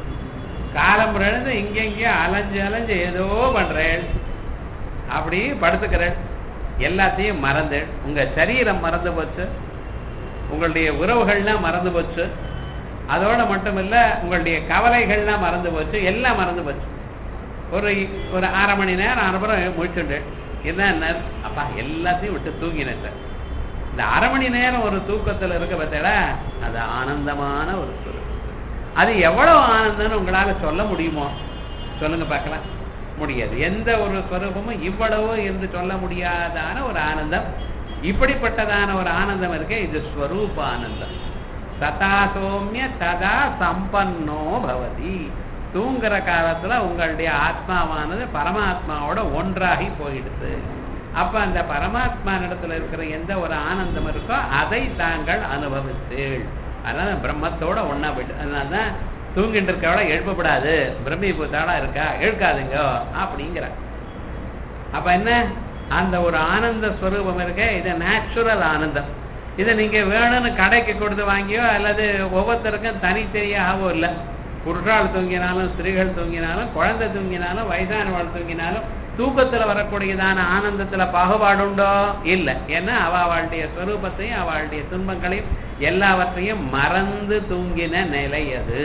காலம் இழந்து இங்கெங்கேயோ அலைஞ்சு அலைஞ்சு ஏதோ பண்றேன் அப்படி படுத்துக்கிறேன் எல்லாத்தையும் மறந்து உங்க சரீரம் மறந்து போச்சு உங்களுடைய உறவுகள்லாம் மறந்து போச்சு அதோட மட்டும் இல்ல உங்களுடைய கவலைகள்லாம் மறந்து போச்சு எல்லாம் மறந்து போச்சு ஒரு ஒரு அரை மணி நேரம் அனுப்புறம் முடிச்சுட்டு என்ன அப்பா எல்லாத்தையும் விட்டு தூங்கினேன் சார் இந்த அரை மணி நேரம் ஒரு தூக்கத்துல இருக்க பார்த்தா அது ஆனந்தமான ஒரு சுரம் அது எவ்வளவு ஆனந்தம்னு உங்களால சொல்ல முடியுமோ சொல்லுங்க பார்க்கலாம் முடியாது எந்த ஒரு ஸ்வரூபமும் இவ்வளவு என்று சொல்ல முடியாதான ஒரு ஆனந்தம் இப்படிப்பட்டதான ஒரு ஆனந்தம் இருக்கு இது ஸ்வரூப ஆனந்தம் சதா சோமிய ததா சம்பன்னோ பவதி தூங்குற காலத்துல உங்களுடைய ஆத்மாவானது பரமாத்மாவோட ஒன்றாகி போயிடுது அப்ப அந்த பரமாத்மா இடத்துல இருக்கிற எந்த ஒரு ஆனந்தம் இருக்கோ அதை தாங்கள் அனுபவித்தீள் அதனால பிரம்மத்தோட ஒன்னா போயிட்டு அதனாலதான் தூங்கிட்டு இருக்கவள எழுப்பப்படாது பிரம்மீபூத்தாடா இருக்கா எழுக்காதுங்க அப்படிங்கிற அப்ப என்ன அந்த ஒரு ஆனந்த ஸ்வரூபம் இருக்க இது நேச்சுரல் ஆனந்தம் இதை நீங்க வேணும்னு கடைக்கு கொடுத்து வாங்கியோ அல்லது ஒவ்வொருத்தருக்கும் தனித்தனியாகவோ இல்லை புருஷால் தூங்கினாலும் ஸ்திரீகள் தூங்கினாலும் குழந்தை தூங்கினாலும் வயதானவாள் தூங்கினாலும் தூக்கத்துல வரக்கூடியதான ஆனந்தத்துல பாகுபாடுண்டோ இல்லை ஏன்னா அவ அவளுடைய ஸ்வரூபத்தையும் அவளுடைய துன்பங்களையும் எல்லாவற்றையும் மறந்து தூங்கின நிலை அது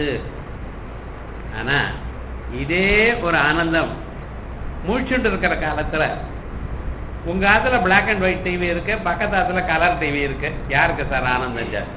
ஆனா இதே ஒரு ஆனந்தம் முழிச்சுட்டு இருக்கிற காலத்துல உங்க ஆத்துல பிளாக் அண்ட் ஒயிட் டிவி இருக்கு பக்கத்து ஆத்துல கலர் டிவி இருக்கு யாருக்கு சார் ஆனந்தம் ஜாஸ்தி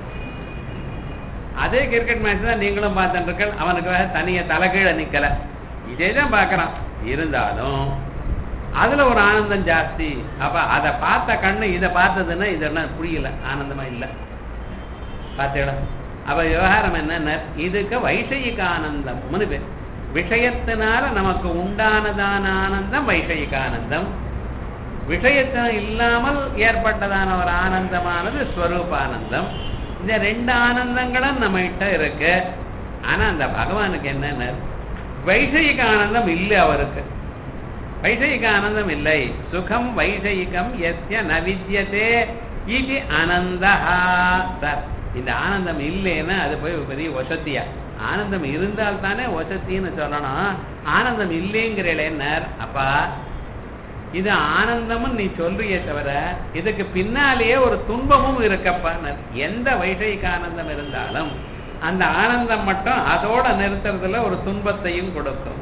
அதே கிரிக்கெட் மேட்ச் தான் நீங்களும் பார்த்துட்டு அவனுக்கு தனிய தலைகீழ நிக்கல இதே தான் பார்க்கறான் இருந்தாலும் அதுல ஒரு ஆனந்தம் ஜாஸ்தி அப்ப அதை பார்த்த கண்ணு இதை பார்த்ததுன்னா இதெல்லாம் புரியல ஆனந்தமா இல்லை பார்த்தீங்களா அப்ப விவகாரம் என்னன்னா இதுக்கு வைஷயிக ஆனந்தம்னு பேர் விஷயத்தினால நமக்கு உண்டானதான ஆனந்தம் வைஷயிக ஆனந்தம் விஷயத்தின இல்லாமல் ஏற்பட்டதான ஒரு ஆனந்தமானது ஸ்வரூபானந்தம் இந்த ரெண்டு ஆனந்தங்களும் நம்ம கிட்ட இருக்கு ஆனா அந்த பகவானுக்கு என்னன்னு வைஷயிக ஆனந்தம் இல்லை அவருக்கு வைஷயிக ஆனந்தம் இல்லை சுகம் வைஷயிகம் எஸ்ய நவித்யதே இது அனந்தா சார் இந்த ஆனந்தம் இல்லைன்னா அது போய் பெரிய வசத்தியா ஆனந்தம் இருந்தால் தானே வசத்தின்னு சொல்லணும் ஆனந்தம் இல்லைங்கிறேன்னார் அப்பா இது ஆனந்தமும் நீ சொல்றியே தவிர இதுக்கு பின்னாலேயே ஒரு துன்பமும் இருக்கப்பா எந்த வைஷயிக ஆனந்தம் இருந்தாலும் அந்த ஆனந்தம் மட்டும் அதோட நிறுத்துறதுல ஒரு துன்பத்தையும் கொடுக்கும்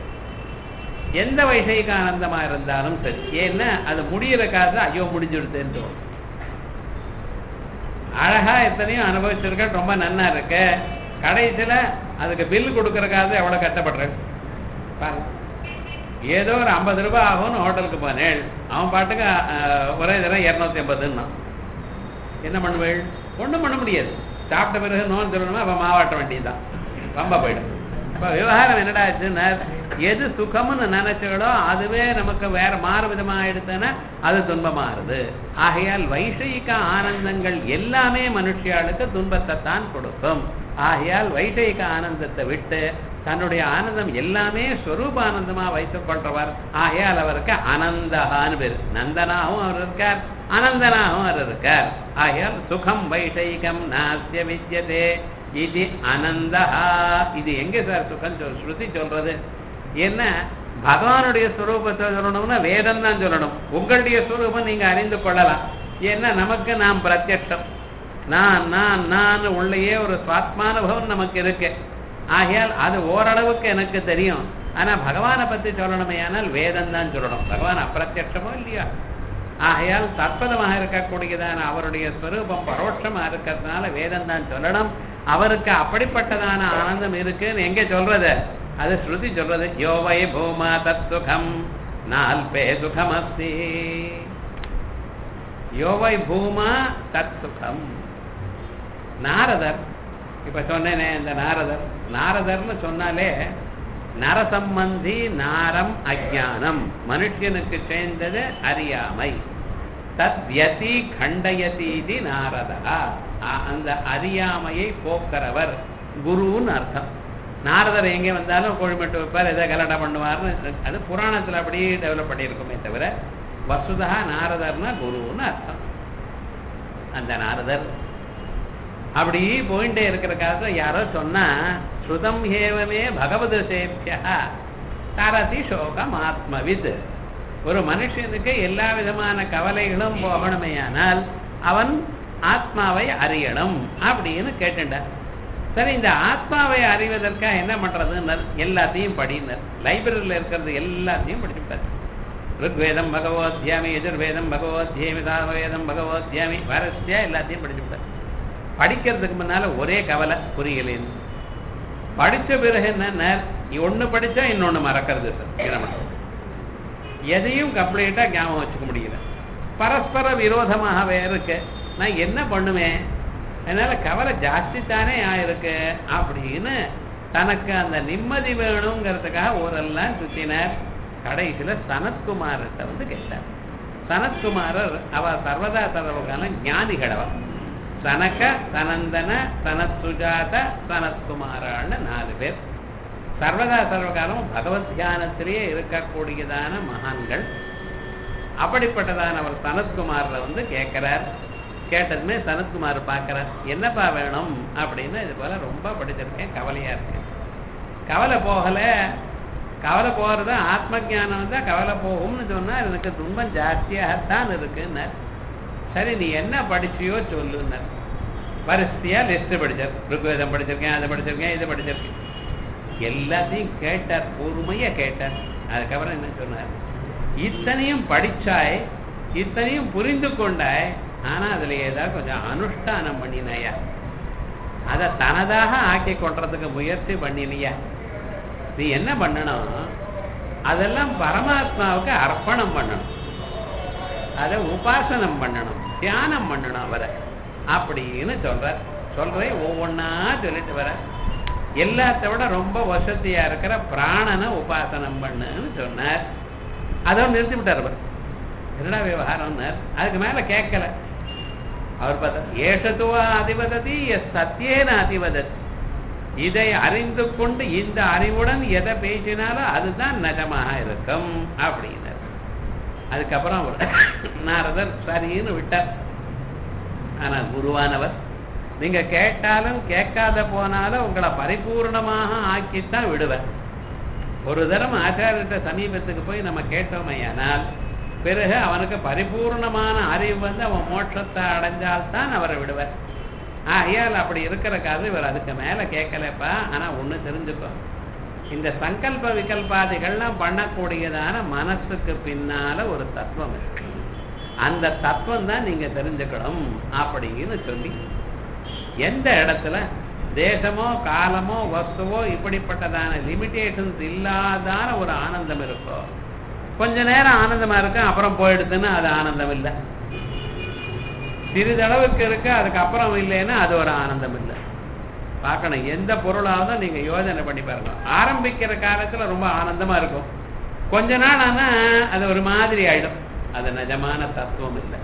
எந்த வைஷயிக ஆனந்தமா இருந்தாலும் சரி ஏன்னா அது முடியிற காசு ஐயோ முடிஞ்சுடுதுன்னு தோணும் அழகா எத்தனையோ அனுபவிச்சிருக்க ரொம்ப நன்னா இருக்கு கடைசியில அதுக்கு பில் கொடுக்கறக்காக எவ்வளவு கஷ்டப்படுறேன் பாருங்க ஏதோ ஒரு ஐம்பது ரூபாய் ஆகும்னு ஹோட்டலுக்கு போனேன் அவன் பாட்டுக்கு அஹ், ஒரே தடவை இரநூத்தி ஐம்பதுன்னா என்ன பண்ணுவேள் ஒண்ணும் பண்ண முடியாது சாப்பிட்ட பிறகு நோன் சொல்லணுமா அப்ப மாவாட்ட வேண்டியதுதான் ரொம்ப போயிடும் இப்ப விவகாரம் என்னடா ஆச்சுன்னா எது சுகம்னு நினைச்சோடோ அதுவே நமக்கு வேற மாறு விதமா ஆயிடுச்சுன்னா அது துன்பமாறுது ஆகையால் வைஷயிக ஆனந்தங்கள் எல்லாமே மனுஷியாளுக்கு துன்பத்தை தான் கொடுக்கும் ஆகையால் வைஷயிக ஆனந்தத்தை விட்டு தன்னுடைய ஆனந்தம் எல்லாமே ஸ்வரூப ஆனந்தமா வைத்துக் கொள்றவர் ஆகையால் அவருக்கு அனந்தகான்னு பேரு நந்தனாகவும் அவர் இருக்கார் அனந்தனாகவும் அவர் இருக்கார் ஆகையால் சுகம் வைஷயிகம் நாஸ்ய வித்யதே இது அனந்தஹா இது எங்க சார் சுகம் சொல் ஸ்ருதி சொல்றது என்ன பகவானுடைய ஸ்வரூபத்தை சொல்லணும்னா வேதம் தான் சொல்லணும் உங்களுடைய ஸ்வரூபம் நீங்க அறிந்து கொள்ளலாம் ஏன்னா நமக்கு நாம் பிரத்யட்சம் நான் நான் நான் உள்ளேயே ஒரு சுவாத்மானுபவம் நமக்கு இருக்கு ஆகையால் அது ஓரளவுக்கு எனக்கு தெரியும் ஆனா பகவானை பத்தி சொல்லணுமே ஆனால் வேதம் தான் சொல்லணும் பகவான் அப்பிரத்யட்சமோ இல்லையா ஆகையால் தற்பதமாக இருக்கக்கூடியதான அவருடைய ஸ்வரூபம் பரோட்சமா இருக்கிறதுனால வேதம் தான் சொல்லணும் அவருக்கு அப்படிப்பட்டதான ஆனந்தம் இருக்குன்னு எங்க சொல்றது அது ஸ்ருதி சொல்றது யோவை பூமா தத் சுகம் நால்பே சுகமஸ்தி யோவை பூமா தத் சுகம் நாரதர் இப்ப சொன்னேனே இந்த நாரதர் நாரதர்னு சொன்னாலே நரசம்பந்தி நாரம் அஜானம் மனுஷனுக்கு சேர்ந்தது அறியாமை தத் வியதி கண்டயதீதி நாரதா அ- அந்த அறியாமையை போக்குறவர் குருன்னு அர்த்தம் நாரதர் எங்கே வந்தாலும் கோழிமட்டு வைப்பார் எதை கலடா பண்ணுவார்னு அது புராணத்துல அப்படியே டெவலப் பண்ணியிருக்குமே தவிர வசுதா நாரதர்னா குருன்னு அர்த்தம் அந்த நாரதர் அப்படி போயிட்டே இருக்கிற காலத்துல யாரோ சொன்னா ஸ்ருதம் ஹேவமே பகவது சேப்பியா தரதி சோகம் ஆத்மவித் ஒரு மனுஷனுக்கு எல்லா விதமான கவலைகளும் போகணுமேயானால் அவன் ஆத்மாவை அறியணும் அப்படின்னு கேட்டுட்டார் சரி இந்த ஆத்மாவை அறிவதற்காக என்ன பண்றதுன்னு எல்லாத்தையும் படினர் லைப்ரரியில் இருக்கிறது எல்லாத்தையும் படிச்சுட்டார் ருக்வேதம் பகவோத்தியாமி எதிர்வேதம் பகவோத்தியாமி சாமவேதம் பகவோத்தியாமி வரிசையா எல்லாத்தையும் படிச்சுட்டார் படிக்கிறதுக்கு முன்னால ஒரே கவலை புரியலேன்னு படிச்ச பிறகு என்ன ஒண்ணு படிச்சா இன்னொன்னு மறக்கிறது சார் நமக்கு எதையும் கம்ப்ளீட்டா ஞாபகம் வச்சுக்க முடியல பரஸ்பர விரோதமாகவே இருக்கு நான் என்ன பண்ணுவேன் அதனால கவலை ஜாஸ்தி தானே ஆயிருக்கு அப்படின்னு தனக்கு அந்த நிம்மதி வேணுங்கிறதுக்காக ஊரெல்லாம் சுத்தினார் கடைசியில சனத்குமார்கிட்ட வந்து கேட்டார் சனத்குமாரர் அவ சர்வதா சர்வகாலம் ஞானிகளவா சனக சனந்தன சனத் சுஜாத சனத்குமாரான்னு நாலு பேர் சர்வதா சர்வகாலம் பகவத் தியானத்திலேயே இருக்கக்கூடியதான மகான்கள் அப்படிப்பட்டதான அவர் சனத்குமார்ல வந்து கேட்கிறார் கேட்டதுமே சனத்குமார் பார்க்கிறார் என்னப்பா வேணும் அப்படின்னு இது போல ரொம்ப படிச்சிருக்கேன் கவலையா இருக்கேன் கவலை போகல கவலை போகிறது ஆத்ம ஜானம் வந்தால் கவலை போகும்னு சொன்னா எனக்கு துன்பம் ஜாஸ்தியாகத்தான் இருக்குன்னு சரி நீ என்ன படிச்சியோ சொல்லுன்னார் வரிசையா லிஸ்ட் படிச்சார் ருக்வேதம் படிச்சிருக்கேன் அதை படிச்சிருக்கேன் இதை படிச்சிருக்கேன் எல்லாத்தையும் கேட்டார் பொறுமையா கேட்டார் அதுக்கப்புறம் என்ன சொன்னார் இத்தனையும் படிச்சாய் இத்தனையும் புரிந்து கொண்டாய் ஆனா அதுல ஏதாவது கொஞ்சம் அனுஷ்டானம் பண்ணினாயா அதை தனதாக ஆக்கி கொள்றதுக்கு முயற்சி பண்ணினியா நீ என்ன பண்ணணும் அதெல்லாம் பரமாத்மாவுக்கு அர்ப்பணம் பண்ணணும் அதை உபாசனம் பண்ணணும் தியானம் பண்ணணும் அவரை அப்படின்னு சொல்ற சொல்றேன் ஒவ்வொன்னா சொல்லிட்டு வர எல்லாத்த விட ரொம்ப வசதியா இருக்கிற பிராணனை உபாசனம் பண்ணுன்னு சொன்னார் அதோட நிறுத்தி விட்டார் அவர் என்னடா விவகாரம்னார் அதுக்கு மேல கேட்கல அவர் பார்த்தா ஏஷத்துவா அதிவததி சத்தியேன அதிவதத் இதை அறிந்து கொண்டு இந்த அறிவுடன் எதை பேசினாலும் அதுதான் நிஜமாக இருக்கும் அப்படின்னார் அதுக்கப்புறம் அவர் நாரதர் சரின்னு விட்டார் ஆனா குருவானவர் நீங்க கேட்டாலும் கேட்காத போனாலும் உங்களை பரிபூர்ணமாக ஆக்கித்தான் விடுவர் ஒரு தரம் ஆச்சாரியர்கிட்ட சமீபத்துக்கு போய் நம்ம கேட்டோமையானால் பிறகு அவனுக்கு பரிபூர்ணமான அறிவு வந்து அவன் மோட்சத்தை அடைஞ்சால்தான் அவரை விடுவார் ஆகையால் அப்படி இருக்கிற காது இவர் அதுக்கு மேல கேட்கலப்பா ஆனா ஒண்ணு தெரிஞ்சுக்கோ இந்த சங்கல்ப விகல்பாதிகள்லாம் பண்ணக்கூடியதான மனசுக்கு பின்னால ஒரு தத்துவம் இருக்கு அந்த தத்துவம் தான் நீங்க தெரிஞ்சுக்கணும் அப்படின்னு சொல்லி எந்த இடத்துல தேசமோ காலமோ வஸ்துவோ இப்படிப்பட்டதான லிமிட்டேஷன்ஸ் இல்லாதான ஒரு ஆனந்தம் இருக்கோ கொஞ்ச நேரம் ஆனந்தமா இருக்கு அப்புறம் போயிடுதுன்னு அது ஆனந்தம் இல்லை சிறிதளவுக்கு இருக்கு அதுக்கப்புறம் இல்லைன்னா அது ஒரு ஆனந்தம் இல்லை பார்க்கணும் எந்த பொருளாவது நீங்க யோசனை பண்ணி பாருங்க ஆரம்பிக்கிற காலத்துல ரொம்ப ஆனந்தமா இருக்கும் கொஞ்ச நாள் ஆனா அது ஒரு மாதிரி ஆயிடும் அது நிஜமான தத்துவம் இல்லை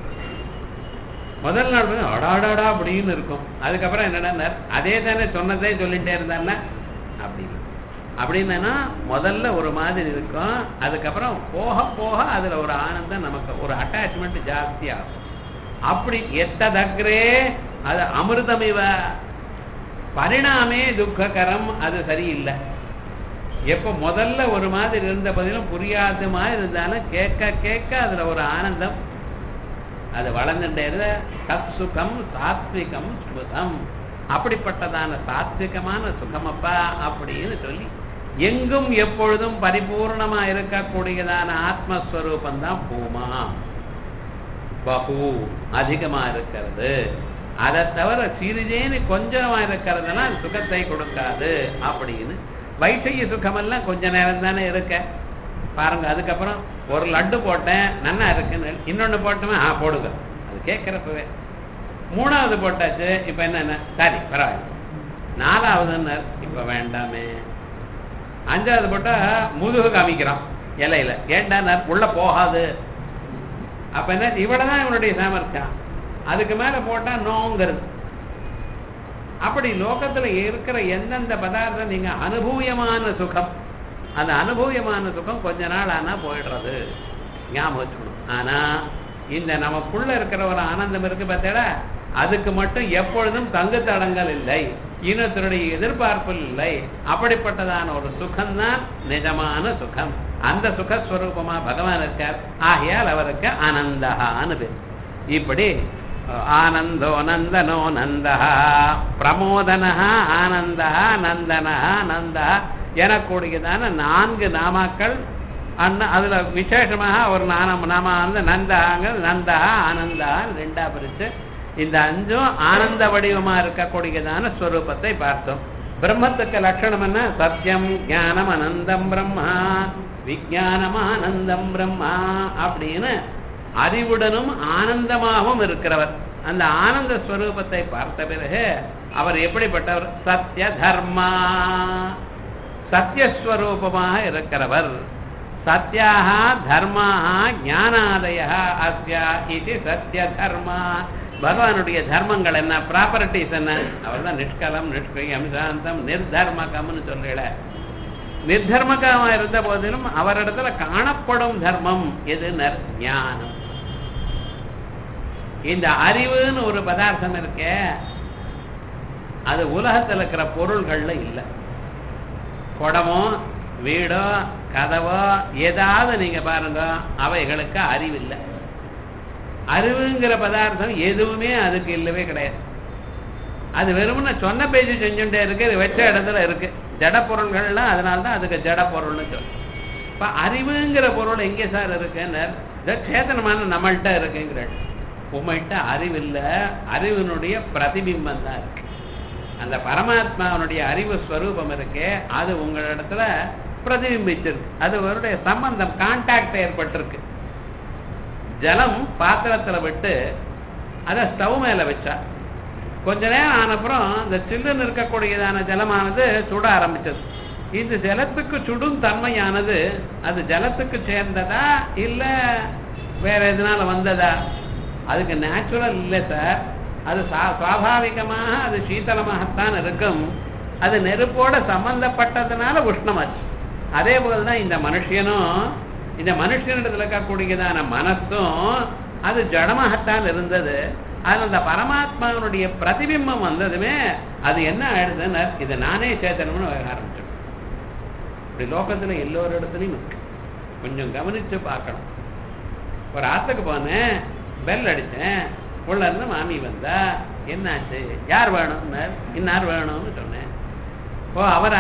முதல் நாள் வந்து அடாடாடா அப்படின்னு இருக்கும் அதுக்கப்புறம் என்னடா அதே தானே சொன்னதே சொல்லிட்டே இருந்தான்னா அப்படின்னு அப்படின்னா முதல்ல ஒரு மாதிரி இருக்கும் அதுக்கப்புறம் போக போக அதுல ஒரு ஆனந்தம் நமக்கு ஒரு அட்டாச்மெண்ட் ஜாஸ்தி ஆகும் அப்படி எத்ததக்ரே அது அமிர்தமிவ பரிணாமே துக்ககரம் அது சரியில்லை எப்போ முதல்ல ஒரு மாதிரி இருந்த பதிலும் புரியாத மாதிரி இருந்தாலும் கேட்க கேட்க அதுல ஒரு ஆனந்தம் அது வளர்ந்துட்டே சத் சுகம் சாத்விகம் சுகம் அப்படிப்பட்டதான சாத்விகமான சுகமப்பா அப்படின்னு சொல்லி எங்கும் எப்பொழுதும் பரிபூர்ணமா இருக்கக்கூடியதான ஆத்மஸ்வரூபம் தான் பூமா பகு அதிகமா இருக்கிறது அதை தவிர சிறிதேன்னு கொஞ்சமா இருக்கிறதுனா சுகத்தை கொடுக்காது அப்படின்னு வைசைய சுகமெல்லாம் கொஞ்ச நேரம் தானே இருக்க பாருங்க அதுக்கப்புறம் ஒரு லட்டு போட்டேன் நன்னா இருக்குன்னு இன்னொன்னு போட்டோமே ஆ போடுங்க அது கேட்கிறப்பவே மூணாவது போட்டாச்சு இப்ப என்னென்ன சரி பரவாயில்ல நாலாவதுன்னு இப்ப வேண்டாமே அஞ்சாவது போட்டா முதுகு காமிக்கிறான் இலையில ஏண்டா உள்ள போகாது அப்ப என்ன இவ்வளவுதான் இவனுடைய சாமர்த்தியம் அதுக்கு மேல போட்டா நோங்கிறது அப்படி லோகத்துல இருக்கிற எந்தெந்த பதார்த்தம் நீங்க அனுபூயமான சுகம் அந்த அனுபூயமான சுகம் கொஞ்ச நாள் ஆனா போயிடுறது ஞாபகம் வச்சுக்கணும் ஆனா இந்த நமக்குள்ள இருக்கிற ஒரு ஆனந்தம் இருக்கு பார்த்தா அதுக்கு மட்டும் எப்பொழுதும் தங்கு தடங்கள் இல்லை இனத்தினுடைய எதிர்பார்ப்பு இல்லை அப்படிப்பட்டதான ஒரு சுகம்தான் நிஜமான சுகம் அந்த சுகஸ்வரூபமா பகவான் இருக்கார் ஆகையால் அவருக்கு ஆனந்தகான்னு பேர் இப்படி ஆனந்தோ நந்தனோ நந்தா பிரமோதனா ஆனந்தா நந்தனா நந்தா எனக்கூடியதான நான்கு நாமாக்கள் அண்ணா அதுல விசேஷமாக ஒரு நாம நாம வந்து நந்தாங்க நந்தா ஆனந்தா ரெண்டா பிரிச்சு இந்த அஞ்சும் ஆனந்த வடிவமா இருக்கக்கூடியதான ஸ்வரூபத்தை பார்த்தோம் பிரம்மத்துக்கு லட்சணம் என்ன சத்தியம் ஞானம் அனந்தம் பிரம்மா விஜயானம் ஆனந்தம் பிரம்மா அப்படின்னு அறிவுடனும் ஆனந்தமாகவும் இருக்கிறவர் அந்த ஆனந்த ஸ்வரூபத்தை பார்த்த பிறகு அவர் எப்படிப்பட்டவர் சத்திய தர்மா சத்தியஸ்வரூபமாக இருக்கிறவர் சத்யாக தர்மாக ஞானாதய அஸ்ய இது சத்திய தர்மா பகவானுடைய தர்மங்கள் என்ன ப்ராப்பர்ட்டிஸ் என்ன அவர் தான் நிஷ்கலம் நிஷ்கிரியம் சாந்தம் நிர்தர்மகம்னு சொல்லல நிர்தர்மகமா இருந்த போதிலும் அவரிடத்துல காணப்படும் தர்மம் எது ஞானம் இந்த அறிவுன்னு ஒரு பதார்த்தம் இருக்கே அது உலகத்தில் இருக்கிற பொருள்கள்ல இல்லை குடமோ வீடோ கதவோ ஏதாவது நீங்க பாருங்க அவைகளுக்கு அறிவில்லை அறிவுங்கிற பதார்த்தம் எதுவுமே அதுக்கு இல்லவே கிடையாது அது வெறும்னு சொன்ன பேச்சு செஞ்சுட்டே இருக்கு இது வச்ச இடத்துல இருக்கு ஜட பொருள்கள்லாம் அதனால தான் அதுக்கு ஜட பொருள்னு சொல்லும் இப்போ அறிவுங்கிற பொருள் எங்கே சார் இருக்குன்னு சேத்தனமான நம்மள்கிட்ட இருக்குங்கிற உங்கள்கிட்ட அறிவில்லை அறிவினுடைய பிரதிபிம்பம் தான் இருக்கு அந்த பரமாத்மாவனுடைய அறிவு ஸ்வரூபம் இருக்கே அது உங்களிடத்துல பிரதிபிம்பிச்சிருக்கு அது அவருடைய சம்பந்தம் கான்டாக்ட் ஏற்பட்டிருக்கு ஜலம் பாத்திரத்துல விட்டு அதை ஸ்டவ் மேல வச்சா கொஞ்ச நேரம் ஆனப்புறம் இந்த சில்லுன்னு இருக்கக்கூடியதான ஜலமானது சுட ஆரம்பிச்சது இந்த ஜலத்துக்கு சுடும் தன்மையானது அது ஜலத்துக்கு சேர்ந்ததா இல்ல வேற எதனால வந்ததா அதுக்கு நேச்சுரல் இல்லை சார் அது சுவாபாவிகமாக அது சீத்தளமாகத்தான் இருக்கும் அது நெருப்போட சம்பந்தப்பட்டதுனால உஷ்ணமாச்சு அதே போலதான் இந்த மனுஷனும் இந்த மனுஷனிடத்தில் இருக்கக்கூடியதான மனசும் அது ஜடமாகத்தான் இருந்தது அதில் அந்த பரமாத்மாவனுடைய பிரதிபிம்பம் வந்ததுமே அது என்ன ஆயிடுதுன்னு இது நானே சேத்தனம்னு ஆரம்பிச்சோம் இப்படி லோகத்தில் எல்லோரு இடத்துலையும் இருக்கு கொஞ்சம் கவனிச்சு பார்க்கணும் ஒரு ஆத்துக்கு போனேன் பெல் அடித்தேன் உள்ள இருந்து மாமி வந்தா என்னாச்சு யார் வேணும்னு இன்னார் வேணும்னு சொன்னேன் ஓ அவரா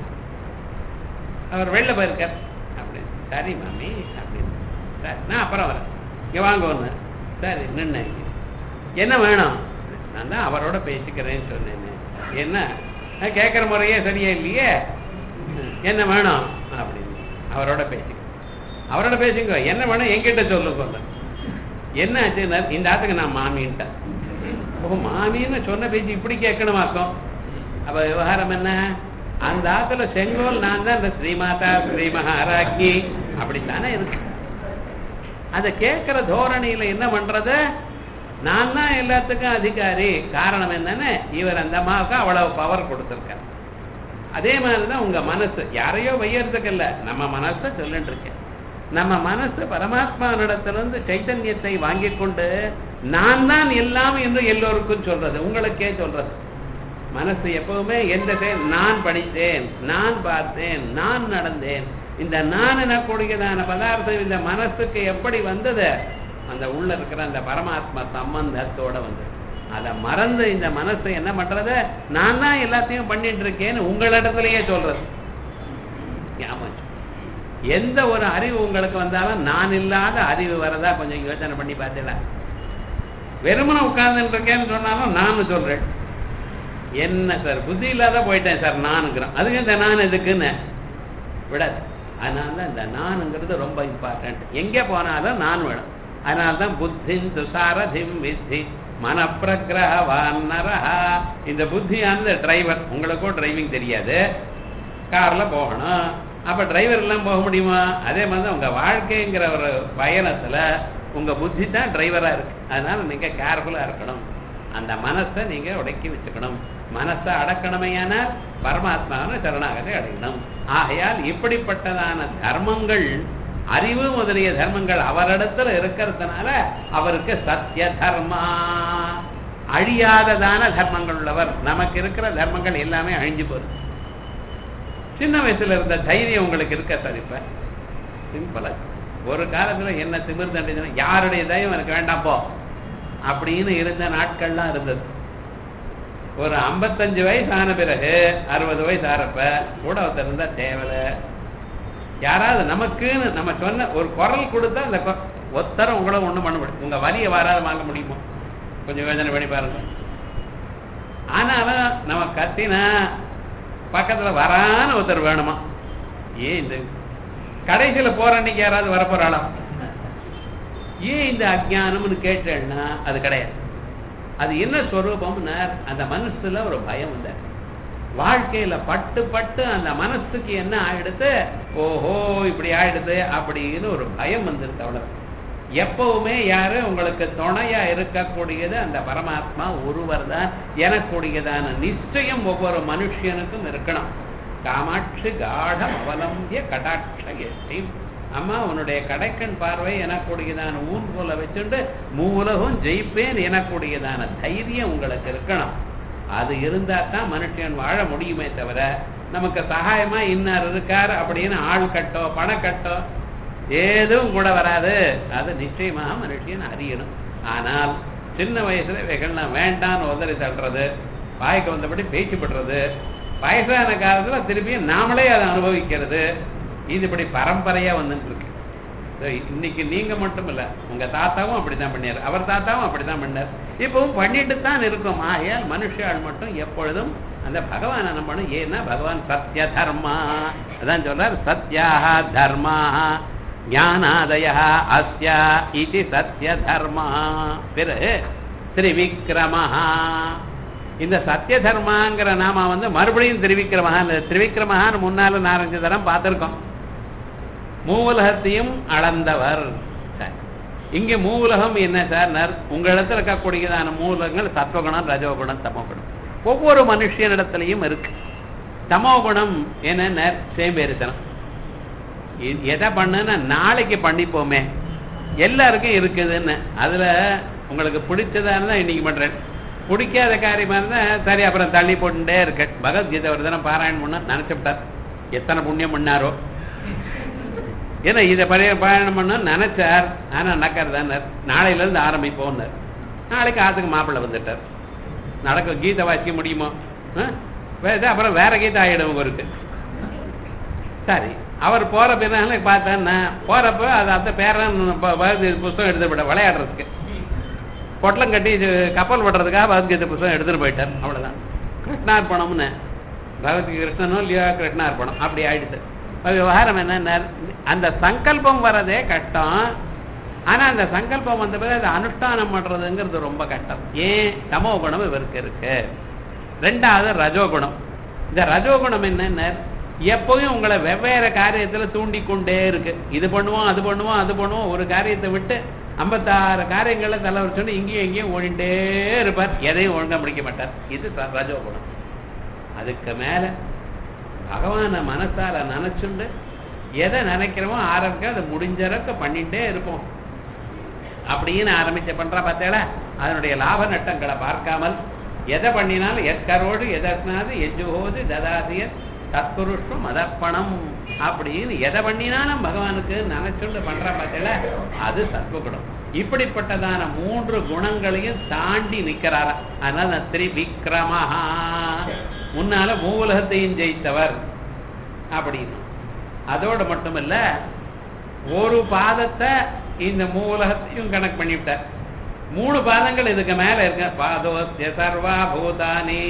அவர் வெளில போயிருக்கார் அப்படின்னு சரி மாமி அப்படின்னு சரி நான் அப்புறம் வரேன் இங்கே வாங்க ஒன்று சரி நின்று என்ன வேணும் நான் தான் அவரோட பேசிக்கிறேன்னு சொன்னேன் என்ன நான் கேட்குற முறையே சரியா இல்லையே என்ன வேணும் அப்படின்னு அவரோட பேசிக்க அவரோட பேசிங்க என்ன வேணும் என்கிட்ட சொல்லுங்க என்ன ஆச்சுன்னா இந்த ஆத்துக்கு நான் மாமின்ட்டேன் ஓ மாமின்னு சொன்ன பேச்சு இப்படி கேட்கணுமாக்கும் அப்ப விவகாரம் என்ன அந்த ஆத்துல செங்கோல் நான் தான் இந்த ஸ்ரீமாதா ஸ்ரீ மகாராஜி அப்படித்தானே இருக்கு அதை கேட்கிற தோரணியில என்ன பண்றது நான் தான் எல்லாத்துக்கும் அதிகாரி காரணம் என்னன்னு இவர் அந்த அம்மாவுக்கு அவ்வளவு பவர் கொடுத்துருக்கார் அதே மாதிரிதான் உங்க மனசு யாரையோ வையறதுக்கு இல்ல நம்ம மனசை சொல்லிட்டு இருக்கேன் நம்ம மனசு பரமாத்மானிடத்திலிருந்து சைத்தன்யத்தை வாங்கி கொண்டு நான் தான் எல்லாம் என்று எல்லோருக்கும் சொல்றது உங்களுக்கே சொல்றது மனசு எப்பவுமே எந்த செயல் நான் படித்தேன் நான் பார்த்தேன் நான் நடந்தேன் இந்த நான் எனக்கூடியதான பதார்த்தம் இந்த மனசுக்கு எப்படி வந்தது அந்த உள்ள இருக்கிற அந்த பரமாத்மா சம்பந்தத்தோட வந்தது அதை மறந்து இந்த மனசு என்ன பண்றது நான் தான் எல்லாத்தையும் பண்ணிட்டு இருக்கேன்னு உங்களிடத்திலேயே சொல்றது ஞாபகம் எந்த ஒரு அறிவு உங்களுக்கு வந்தாலும் நான் இல்லாத அறிவு வரதா கொஞ்சம் யோசனை பண்ணி பார்த்தீங்களா வெறுமனை உட்கார்ந்துட்டு இருக்கேன்னு சொன்னாலும் நான் சொல்றேன் என்ன சார் புத்தி இல்லாத போயிட்டேன் சார் நானுங்கிறேன் அதுக்கு இந்த நான் எதுக்குன்னு விடாது அதனால தான் இந்த நானுங்கிறது ரொம்ப இம்பார்ட்டன்ட் எங்கே போனாலும் நான் வேணும் அதனால தான் புத்தின் துசாரதிம் வித்தி மனப்பிரகிரகவான்னரஹா இந்த புத்தியானது டிரைவர் உங்களுக்கும் டிரைவிங் தெரியாது கார்ல போகணும் அப்ப டிரைவர் எல்லாம் போக முடியுமா அதே மாதிரி தான் உங்க வாழ்க்கைங்கிற ஒரு பயணத்துல உங்க புத்தி தான் டிரைவரா இருக்கு அதனால நீங்க கேர்ஃபுல்லா இருக்கணும் அந்த மனசை நீங்க உடக்கி வச்சுக்கணும் மனசை அடக்கணுமையானால் பரமாத்மாவை சரணாகத்தை அடையணும் ஆகையால் இப்படிப்பட்டதான தர்மங்கள் அறிவு முதலிய தர்மங்கள் அவரிடத்துல இருக்கிறதுனால அவருக்கு சத்திய தர்மா அழியாததான தர்மங்கள் உள்ளவர் நமக்கு இருக்கிற தர்மங்கள் எல்லாமே அழிஞ்சு போகுது சின்ன வயசுல இருந்த தைரியம் உங்களுக்கு இருக்க சார் இப்ப சிம்பிளா ஒரு காலத்துல என்ன திமிர் தண்டினா யாருடைய தயம் எனக்கு வேண்டாம் போ அப்படின்னு இருந்த நாட்கள்லாம் இருந்தது ஒரு ஐம்பத்தஞ்சு வயசு ஆன பிறகு அறுபது வயசு ஆறப்ப கூட ஒருத்தர் இருந்தா தேவலை யாராவது நமக்குன்னு நம்ம சொன்ன ஒரு குரல் கொடுத்தா அந்த கொ- ஒத்தரம் உங்களை ஒண்ணும் பண்ண முடியும் உங்க வலியை வராத வாங்க முடியுமோ கொஞ்சம் யோசனை பண்ணி பாருங்க ஆனாலும் நம்ம கத்தினா பக்கத்துல வரான ஒருத்தர் வேணுமா ஏன் இந்த கடைசியில போற அன்னைக்கு யாராவது வரப்போறாளா ஏன் இந்த அஜ்ஞானம்னு கேட்டேன்னா அது கிடையாது அது என்ன ஸ்வரூபம்னா அந்த மனசுல ஒரு பயம் வந்த வாழ்க்கையில பட்டு பட்டு அந்த மனசுக்கு என்ன ஆயிடுது ஓஹோ இப்படி ஆயிடுது அப்படின்னு ஒரு பயம் வந்துருது அவ்வளவு எப்பவுமே யாரு உங்களுக்கு துணையா இருக்கக்கூடியது அந்த பரமாத்மா ஒருவர் தான் எனக்கூடியதான நிச்சயம் ஒவ்வொரு மனுஷனுக்கும் இருக்கணும் காமாட்சி காடம் அவலம்பிய கடாட்ச எட்டி அம்மா உன்னுடைய கடைக்கண் பார்வை எனக்கூடியதான ஊன் போல வச்சுண்டு மூலகம் ஜெயிப்பேன் எனக்கூடியதான தைரியம் உங்களுக்கு இருக்கணும் அது இருந்தா தான் மனுஷன் வாழ முடியுமே தவிர நமக்கு சகாயமா இன்னார் இருக்கார் அப்படின்னு ஆள் கட்டோ பணக்கட்டோ ஏதும் கூட வராது அது நிச்சயமாக மனுஷன் அறியணும் ஆனால் சின்ன வயசுல இவைகள்லாம் வேண்டான்னு உதறி தள்ளுறது வாய்க்கு வந்தபடி பேச்சு படுறது வயசான காலத்துல திருப்பியும் நாமளே அதை அனுபவிக்கிறது இது இப்படி பரம்பரையா வந்துட்டு இருக்கு So, இன்னைக்கு நீங்க மட்டும் இல்ல உங்க தாத்தாவும் அப்படித்தான் பண்ணார் அவர் தாத்தாவும் அப்படித்தான் பண்ணார் இப்பவும் பண்ணிட்டு தான் இருக்கும் ஆகையால் மனுஷால் மட்டும் எப்பொழுதும் அந்த பகவானை நம்பணும் ஏன்னா பகவான் சத்ய தர்மா அதான் சொல்றார் சத்யாக தர்மா ஞானாதய அஸ்யா இது சத்ய தர்மா பிறகு திரிவிக்ரமஹா இந்த சத்ய தர்மாங்கிற நாம வந்து மறுபடியும் திரிவிக்ரமஹா திரிவிக்ரமஹான்னு முன்னால நாலஞ்சு தரம் பார்த்திருக்கோம் மூவுலகத்தையும் அளந்தவர் சரி. இங்க மூவுலகம் என்ன சார் நர் உங்க இடத்துல இருக்கக்கூடியதான மூலகங்கள் சத்வகுணம் ரஜோகுணம் தமோகுணம் ஒவ்வொரு மனுஷனிடத்திலையும் இருக்கு தமோகுணம் என்ன சேம்பேரித்தனம் எ- எதை பண்ணுன்னா நாளைக்கு பண்ணிப்போமே எல்லாருக்கும் இருக்குதுன்னு அதுல உங்களுக்கு பிடிச்சதா இருந்தா இன்னைக்கு பண்றேன் பிடிக்காத காரியமா இருந்தா சரி அப்புறம் தள்ளி போட்டுட்டே இருக்க பகவத்கீதை ஒரு தினம் பாராயணம் பண்ண நினைச்சுட்டார் எத்தனை புண்ணியம் பண்ணாரோ ஏன்னா இதை பழைய பாராயணம் பண்ண நினைச்சார் ஆனா நடக்கிறதார் நாளையில இருந்து ஆரம்பிப்போம்னார் நாளைக்கு ஆத்துக்கு மாப்பிள்ளை வந்துட்டார் நடக்க கீதை வாசிக்க முடியுமோ ஆ? வேற அப்புறம் வேற கீதை ஆயிடும் உங்களுக்கு சரி அவர் போற பின்னால பார்த்தேன்னா போறப்ப அது அந்த பேரன் ப- பகவத்கீதை புஸ்தகம் எடுத்து போயிட்டார் விளையாடுறதுக்கு பொட்டலம் கட்டி இது கப்பல் படுறதுக்காக பகவத்கீதை புஸ்தகம் எடுத்துட்டு போயிட்டார் அவ்வளவுதான் கிருஷ்ணார்ப்பணம்னு பகவத்கீதை கிருஷ்ணனும் இல்லையா கிருஷ்ணார்ப்பணம் அப்படி ஆயிடுச்சு இப்ப விவகாரம் என்ன அந்த சங்கல்பம் வரதே கஷ்டம் ஆனா அந்த சங்கல்பம் வந்த பிறகு அதை அனுஷ்டானம் பண்றதுங்கிறது ரொம்ப கஷ்டம் ஏன் தமோ குணம் இவருக்கு இருக்கு ரெண்டாவது ரஜோகுணம் இந்த ரஜோகுணம் என்னன்னா எப்பவும் உங்களை வெவ்வேறு காரியத்துல தூண்டி கொண்டே இருக்கு இது பண்ணுவோம் அது பண்ணுவோம் அது பண்ணுவோம் ஒரு காரியத்தை விட்டு ஐம்பத்தாறு காரியங்களை தலை வச்சோன்னு இங்கேயும் இங்கேயும் ஓடிட்டே இருப்பார் எதையும் ஒழுங்கா முடிக்க மாட்டார் இது ச- ரஜோகுணம் அதுக்கு மேல பகவானை மனசால நினைச்சுண்டு எதை நினைக்கிறோமோ ஆரம்பிக்க அதை முடிஞ்சளவுக்கு பண்ணிட்டே இருப்போம் அப்படின்னு ஆரம்பிச்ச பண்றா பார்த்தேடா அதனுடைய லாப நட்டங்களை பார்க்காமல் எதை பண்ணினாலும் எற்கரோடு எதற்னாது எஜுகோது ததாசிய தத்புருஷம் மதப்பணம் அப்படின்னு எதை பண்ணினாலும் பகவானுக்கு நினைச்சுண்டு பண்றா பார்த்தேடா அது சத்வகுணம் இப்படிப்பட்டதான மூன்று குணங்களையும் தாண்டி நிக்கிறாரா அதனால திரிவிக்ரமஹா முன்னால மூலகத்தையும் ஜெயித்தவர் அப்படின்னு அதோட மட்டுமல்ல ஒரு பாதத்தை இந்த மூலகத்தையும் கணக்கு பண்ணிவிட்டார் மூணு பாதங்கள் இதுக்கு மேல இருக்கு பாதோஸ்ய சர்வா பூதானி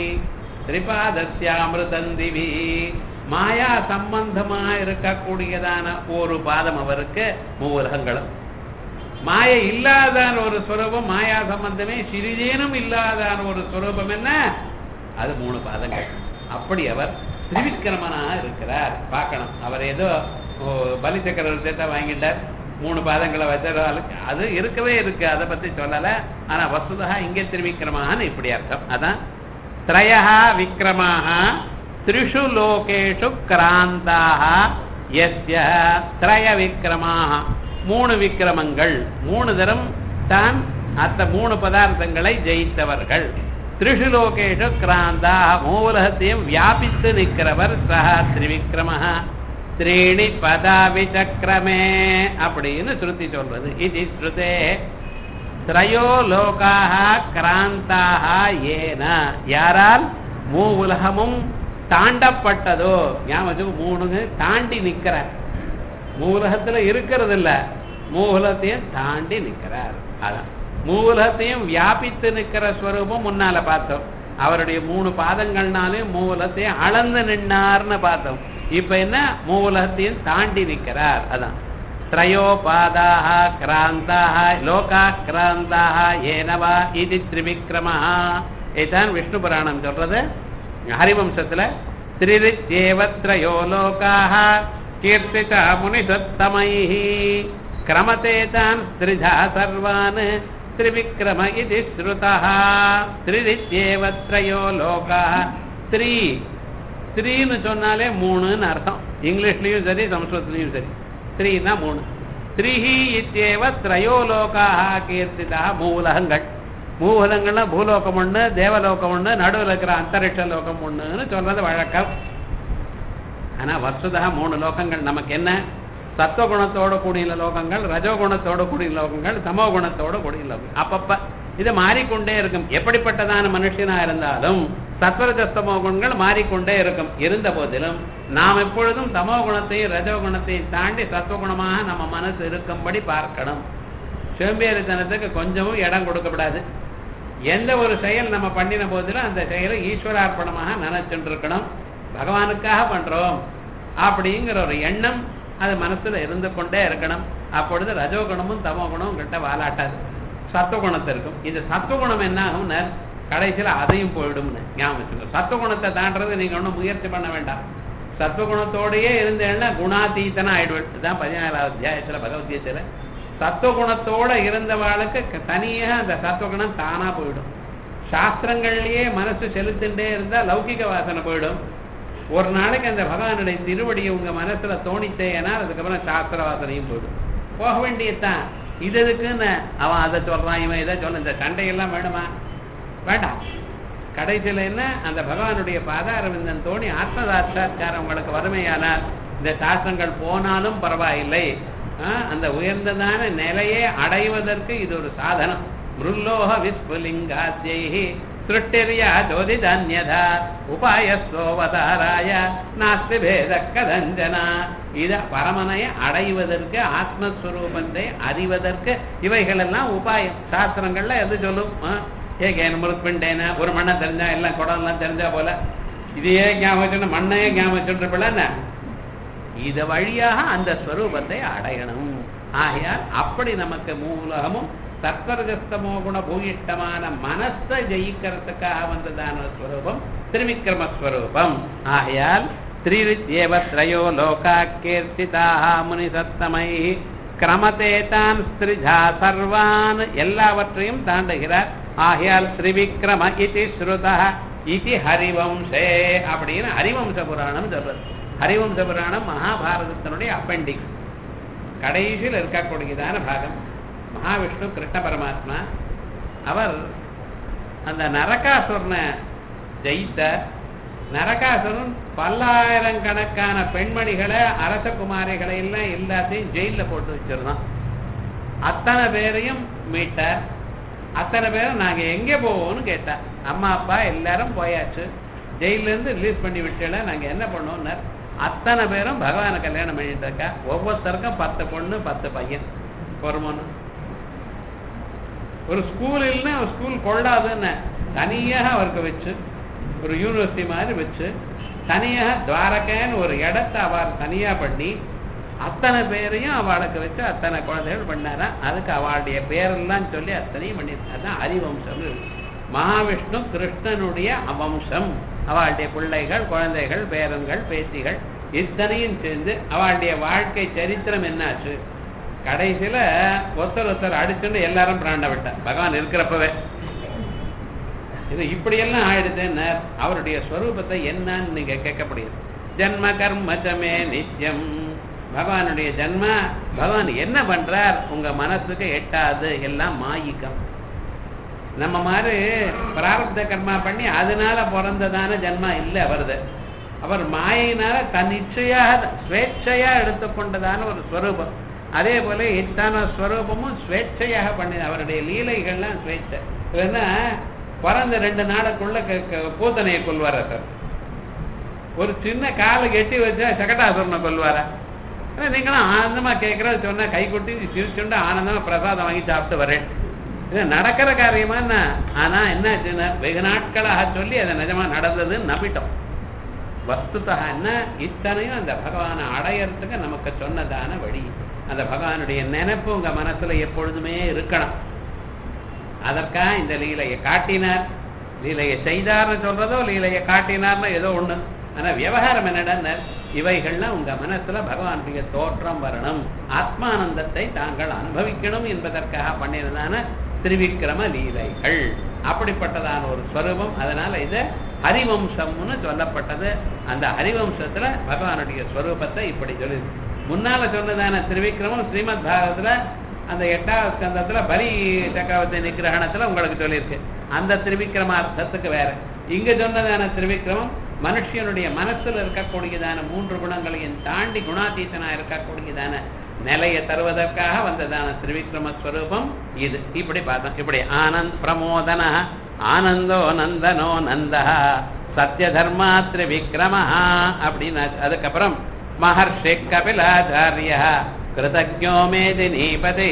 திரிபாதஸ்யாமிருதந்திவி மாயா சம்பந்தமா இருக்கக்கூடியதான ஒரு பாதம் அவருக்கு மூலகங்களும் மாய இல்லாதான ஒரு ஸ்வரூபம் மாயா சம்பந்தமே சிறிதேனும் இல்லாதான ஒரு ஸ்வரூபம் என்ன அது மூணு பாதங்கள் அப்படி அவர் திரிவிக்கிரமனா இருக்கிறார் பார்க்கணும் அவர் ஏதோ ஓ, பலி சக்கரவர்த்தி தான் வாங்கிட்டார் மூணு பாதங்களை வச்சாரு அது இருக்கவே இருக்கு அதை பத்தி சொல்லல ஆனா வசுதா இங்கே திரிவிக்கிரமான்னு இப்படி அர்த்தம் அதான் திரயா விக்ரமாக த்ரிஷு லோகேஷு கிராந்தாக எஸ்ய திரய விக்ரமாக மூணு விக்கிரமங்கள் மூணு தரம் தான் அந்த மூணு பதார்த்தங்களை ஜெயித்தவர்கள் த்ரிஷு லோகேஷு கிராந்தா மூலகத்தையும் வியாபித்து நிற்கிறவர் சஹா திரிவிக்ரம த்ரீணி பதாவிசக்கிரமே அப்படின்னு ஸ்ருதி சொல்றது இது ஸ்ருதே திரையோ லோகாக கிராந்தாக ஏன யாரால் மூ உலகமும் தாண்டப்பட்டதோ ஞாபகம் மூணுங்க தாண்டி நிற்கிறார் மூலகத்துல இருக்கிறது இல்ல மூலத்தையும் தாண்டி நிக்கிறார் அதான் மூலத்தையும் வியாபித்து நிக்கிற ஸ்வரூபம் முன்னால பார்த்தோம் அவருடைய மூணு பாதங்கள்னாலையும் மூலத்தையும் அளந்து நின்னார்னு பார்த்தோம் இப்ப என்ன மூலத்தையும் தாண்டி நிக்கிறார் அதான் त्रयोपादाः क्रान्ताः लोकाः क्रान्ताः येन वा इति त्रिविक्रमः இதான் விஷ்ணு புராணம் சொல்றது ஹரிவம்சத்துல திரிரித்யேவ த்ரயோ லோகாः கீர்த்திதா முனிசத்தமைः கிரமதே தான் ஸ்திரிஜா சர்வான் திரிவிக்ரம இது ஸ்ருதः திரிரித்யேவ த்ரயோ லோகாः த்ரீ த்ரீன்னு சொன்னாலே மூணுன்னு அர்த்தம் இங்கிலீஷ்லயும் சரி சம்ஸ்கிருதத்துலயும் சரி த்ரீனா மூணு த்ரீஹி இத்தியேவ திரையோ லோகாக கீர்த்திதா மூலகங்கள் மூலகங்கள்னா பூலோகம் ஒண்ணு தேவலோகம் ஒண்ணு நடுவில் இருக்கிற அந்தரிக்ஷ லோகம் ஒண்ணுன்னு சொல்றது வழக்கம் ஆனா வசுதா மூணு லோகங்கள் நமக்கு என்ன சத்துவகுணத்தோட கூடிய லோகங்கள் ரஜோகுணத்தோட கூடிய லோகங்கள் தமோ குணத்தோட கூடிய லோகம் அப்பப்ப இது மாறிக்கொண்டே இருக்கும் எப்படிப்பட்டதான மனுஷனா இருந்தாலும் சத்வரஜஸ்தமோ குணங்கள் மாறிக்கொண்டே இருக்கும் இருந்த போதிலும் நாம் எப்பொழுதும் தமோ குணத்தையும் ரஜோ குணத்தையும் தாண்டி சத்துவகுணமாக நம்ம மனசு இருக்கும்படி பார்க்கணும் சோம்பேறித்தனத்துக்கு கொஞ்சமும் இடம் கொடுக்கப்படாது எந்த ஒரு செயல் நம்ம பண்ணின போதிலும் அந்த செயலை ஈஸ்வரார்ப்பணமாக நினைச்சுட்டு இருக்கணும் பகவானுக்காக பண்றோம் அப்படிங்கிற ஒரு எண்ணம் அது மனசுல இருந்து கொண்டே இருக்கணும் அப்பொழுது ரஜோகுணமும் தமோ குணமும் கிட்ட வாலாட்டாது சத்துவகுணத்தை இருக்கும் இது சத்துவகுணம் என்ன ஆகும்னா கடைசியில் அதையும் போயிடும்னு ஞாபகம் வச்சுக்கோ சத்துவகுணத்தை தாண்டறது நீங்க ஒன்றும் முயற்சி பண்ண வேண்டாம் சத்துவகுணத்தோடையே இருந்தேன்னா குணாதீத்தனா ஆயிடுவேன் இதுதான் பதினாலாவது அத்தியாயத்துல பகவத்கீதையில சத்துவகுணத்தோட இருந்தவாளுக்கு தனியாக அந்த சத்துவகுணம் தானா போயிடும் சாஸ்திரங்கள்லயே மனசு செலுத்தின்றே இருந்தா லௌகிக வாசனை போயிடும் ஒரு நாளைக்கு அந்த பகவானுடைய திருவடியை உங்க மனசுல தோணித்தேனா அதுக்கப்புறம் சாஸ்திர வாசனையும் போயிடும் போக வேண்டியதுதான் இது எதுக்குன்னு அவன் அதை சொல்றான் இவன் இதை சொல்ல இந்த சண்டையெல்லாம் வேணுமா வேண்டாம் கடைசியில் என்ன அந்த பகவானுடைய பாதாரவிந்தன் தோணி ஆத்ம சாட்சா்காரம் உங்களுக்கு வறுமையானால் இந்த சாஸ்திரங்கள் போனாலும் பரவாயில்லை ஆஹ், அந்த உயர்ந்ததான நிலையை அடைவதற்கு இது ஒரு சாதனம் மிருல்லோக விஸ்புலிங்காத்யை சிருஷ்டிரியா ஜோதிதன்யதா உபாயஸ்தோவதாராய நாஸ்தி பேத கதஞ்சனா இத பரமனை அடைவதற்கு ஆத்மஸ்வரூபத்தை அறிவதற்கு இவைகளெல்லாம் உபாயம் சாஸ்திரங்கள்ல எது சொல்லும் ஆ, ஏகேன முருத்பிண்டேன ஒரு மண்ணை தெரிஞ்சா எல்லாம் குடம் எல்லாம் தெரிஞ்சா போல இதையே ஞாபகம் வச்சுட்டு மண்ணையே ஞாபகம் வச்சுட்டு என்ன இது வழியாக அந்த ஸ்வரூபத்தை அடையணும் ஆகையால் அப்படி நமக்கு மூலகமும் சத்வரஜஸ்தமோ குண பூயிஷ்டமான மனசை ஜெயிக்கிறதுக்காக வந்ததான ஸ்வரூபம் திருவிக்கிரம ஸ்வரூபம் ஆகையால் த்ரிவித்யேவ த்ரயோ லோகா கீர்த்திதாக முனி சத்தமை கிரமத்தே தான் ஸ்திரிஜா சர்வான் எல்லாவற்றையும் தாண்டுகிறார் ஆகையால் திரிவிக்ரம இதி ஸ்ருதா இதி ஹரிவம்சே அப்படின்னு ஹரிவம்ச புராணம் சொல்றது ஹரிவம்ச புராணம் மகாபாரதத்தினுடைய அப்பெண்டிக்ஸ் கடைசியில் இருக்கக்கூடியதான பாகம் மகாவிஷ்ணு கிருஷ்ண பரமாத்மா அவர் அந்த நரகாசுரனை ஜெயித்த நரகாசுரன் பல்லாயிரக்கணக்கான பெண்மணிகளை அரச குமாரிகளை எல்லாம் எல்லாத்தையும் ஜெயில போட்டு வச்சிருந்தான் அத்தனை பேரையும் மீட்டார் அத்தனை பேரும் நாங்க எங்கே போவோம்னு கேட்டார் அம்மா அப்பா எல்லாரும் போயாச்சு ஜெயில இருந்து ரிலீஸ் பண்ணி விட்டுல நாங்க என்ன பண்ணுவோம்னார் அத்தனை பேரும் பகவானை கல்யாணம் பண்ணிட்டு இருக்கா ஒவ்வொருத்தருக்கும் பத்து பொண்ணு பத்து பையன் பொறுமனு ஒரு ஸ்கூல் இல்லைன்னா ஒரு ஸ்கூல் கொள்ளாதுன்னு தனியாக அவருக்கு வச்சு ஒரு யூனிவர்சிட்டி மாதிரி வச்சு தனியாக துவாரகைன்னு ஒரு இடத்த அவர் தனியா பண்ணி அத்தனை பேரையும் அவளுக்கு வச்சு அத்தனை குழந்தைகள் பண்ணாரா அதுக்கு அவளுடைய பேரெல்லாம் சொல்லி அத்தனையும் பண்ணியிருக்காரு அதான் ஹரிவம்சம் மகாவிஷ்ணு கிருஷ்ணனுடைய வம்சம் அவளுடைய பிள்ளைகள் குழந்தைகள் பேரன்கள் பேத்திகள் இத்தனையும் சேர்ந்து அவளுடைய வாழ்க்கை சரித்திரம் என்னாச்சு கடைசியில ஒருத்தர் ஒருத்தர் அடிச்சுட்டு எல்லாரும் பிராண்ட விட்டார் பகவான் இருக்கிறப்பவே இது இப்படியெல்லாம் ஆயிடுதுன்னு அவருடைய ஸ்வரூபத்தை என்னன்னு நீங்க கேட்கப்படுகிறது ஜன்ம கர்மச்சமே நித்தியம் பகவானுடைய ஜன்ம பகவான் என்ன பண்றார் உங்க மனசுக்கு எட்டாது எல்லாம் மாயிக்கம் நம்ம மாதிரி பிராரப்த கர்மா பண்ணி அதனால பிறந்ததான ஜன்மா இல்லை அவரது அவர் மாயினால தன் இச்சையாக ஸ்வேட்சையா எடுத்துக்கொண்டதான ஒரு ஸ்வரூபம் அதே போல இத்தான ஸ்வரூபமும் ஸ்வேட்சையாக பண்ணி அவருடைய லீலைகள்லாம் ஸ்வேட்சை ஏன்னா பிறந்த ரெண்டு நாளுக்குள்ள க- க- பூத்தனையை கொள்வாரா சார் ஒரு சின்ன காலை கெட்டி வச்சா சகடாசுரனை கொல்வாரா ஆனா நீங்களும் ஆனந்தமா கேட்கறது சொன்னா கை கொட்டி சிரிச்சுண்டு ஆனந்தமா பிரசாதம் வாங்கி சாப்பிட்டு வரேன் இது நடக்கிற காரியமா என்ன ஆனா என்னாச்சுன்னா வெகு நாட்களாக சொல்லி அது நிஜமா நடந்ததுன்னு நம்பிட்டோம் வஸ்துதா என்ன இத்தனையும் அந்த பகவானை அடையறதுக்கு நமக்கு சொன்னதான வழி அந்த பகவானுடைய நினைப்பு உங்க மனசுல எப்பொழுதுமே இருக்கணும் அதற்காக இந்த லீலையை காட்டினார் லீலையை செய்தார்னு சொல்றதோ லீலையை காட்டினார்னு ஏதோ ஒண்ணு ஆனா விவகாரம் என்னடா இவைகள்லாம் உங்க மனசுல பகவானுடைய தோற்றம் வரணும் ஆத்மானந்தத்தை தாங்கள் அனுபவிக்கணும் என்பதற்காக பண்ணினதான திருவிக்கிரம லீலைகள் அப்படிப்பட்டதான ஒரு ஸ்வரூபம் அதனால இது ஹரிவம்சம்னு சொல்லப்பட்டது அந்த ஹரிவம்சத்துல பகவானுடைய ஸ்வரூபத்தை இப்படி சொல்லி முன்னால சொன்னதான திருவிக்கிரமம் ஸ்ரீமத் பாரதத்துல அந்த எட்டாவது ஸ்கந்தத்துல பலி சக்கரவர்த்தி நிகிரகணத்துல உங்களுக்கு சொல்லியிருக்கு அந்த திருவிக்கிரமார்த்தத்துக்கு வேற இங்க சொன்னதான திருவிக்கிரமம் மனுஷனுடைய மனசுல இருக்கக்கூடியதான மூன்று குணங்களையும் தாண்டி குணாதீசனா இருக்கக்கூடியதான நிலையை தருவதற்காக வந்ததான திருவிக்ரம ஸ்வரூபம் இது இப்படி பார்த்தோம் இப்படி ஆனந்த் பிரமோதன ஆனந்தோ நந்தனோ நந்தா சத்ய தர்மா திரிவிக்ரம அப்படின்னு அதுக்கப்புறம் மகர்ஷி கபிலாச்சாரிய கிருதஜோ மேதினீபதி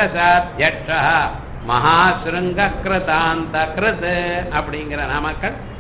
திரிபதிரதசாத்தியட்ச மகாசிருங்க கிருதாந்த கிருத் அப்படிங்கிற நாமக்கள்